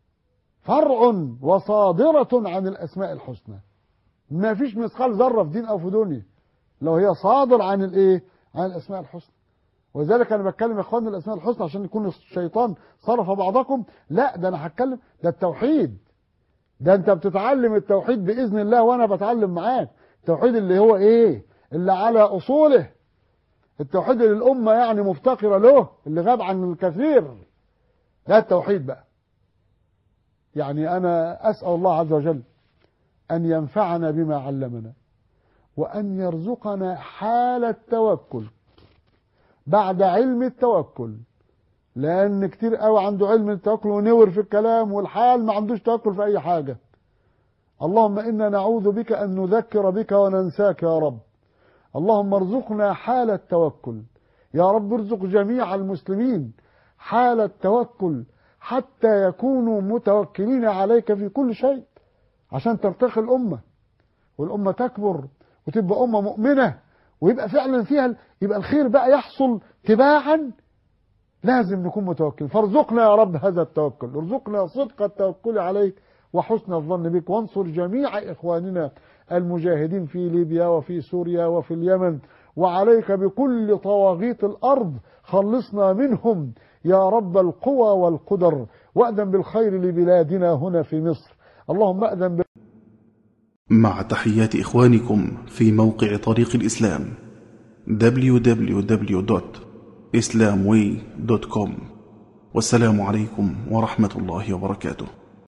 فرع وصادره عن الاسماء الحسنى ما فيش مثقال ذره في دين او في دنيا لو هي صادر عن الايه عن الاسماء الحسنى وذلك انا بتكلم يا اخواني الاسماء الحسنى عشان يكون الشيطان صرف بعضكم لا ده انا هتكلم ده التوحيد ده انت بتتعلم التوحيد باذن الله وانا بتعلم معاك التوحيد اللي هو ايه اللي على اصوله التوحيد اللي الامه يعني مفتقره له اللي غاب عن الكثير ده التوحيد بقى يعني انا اسال الله عز وجل ان ينفعنا بما علمنا وان يرزقنا حال التوكل بعد علم التوكل لان كتير قوي عنده علم التوكل ونور في الكلام والحال ما عندوش توكل في اي حاجه اللهم انا نعوذ بك ان نذكر بك وننساك يا رب اللهم ارزقنا حال التوكل يا رب ارزق جميع المسلمين حال التوكل حتى يكونوا متوكلين عليك في كل شيء عشان ترتقي الامه والامه تكبر وتبقى امه مؤمنه ويبقى فعلا فيها يبقى الخير بقى يحصل تباعا لازم نكون متوكلين فارزقنا يا رب هذا التوكل ارزقنا صدق التوكل عليك وحسن الظن بك وانصر جميع إخواننا المجاهدين في ليبيا وفي سوريا وفي اليمن وعليك بكل طواغيت الأرض خلصنا منهم يا رب القوى والقدر وأذن بالخير لبلادنا هنا في مصر اللهم أذن مع تحيات إخوانكم في موقع طريق الإسلام www.islamway.com والسلام عليكم ورحمة الله وبركاته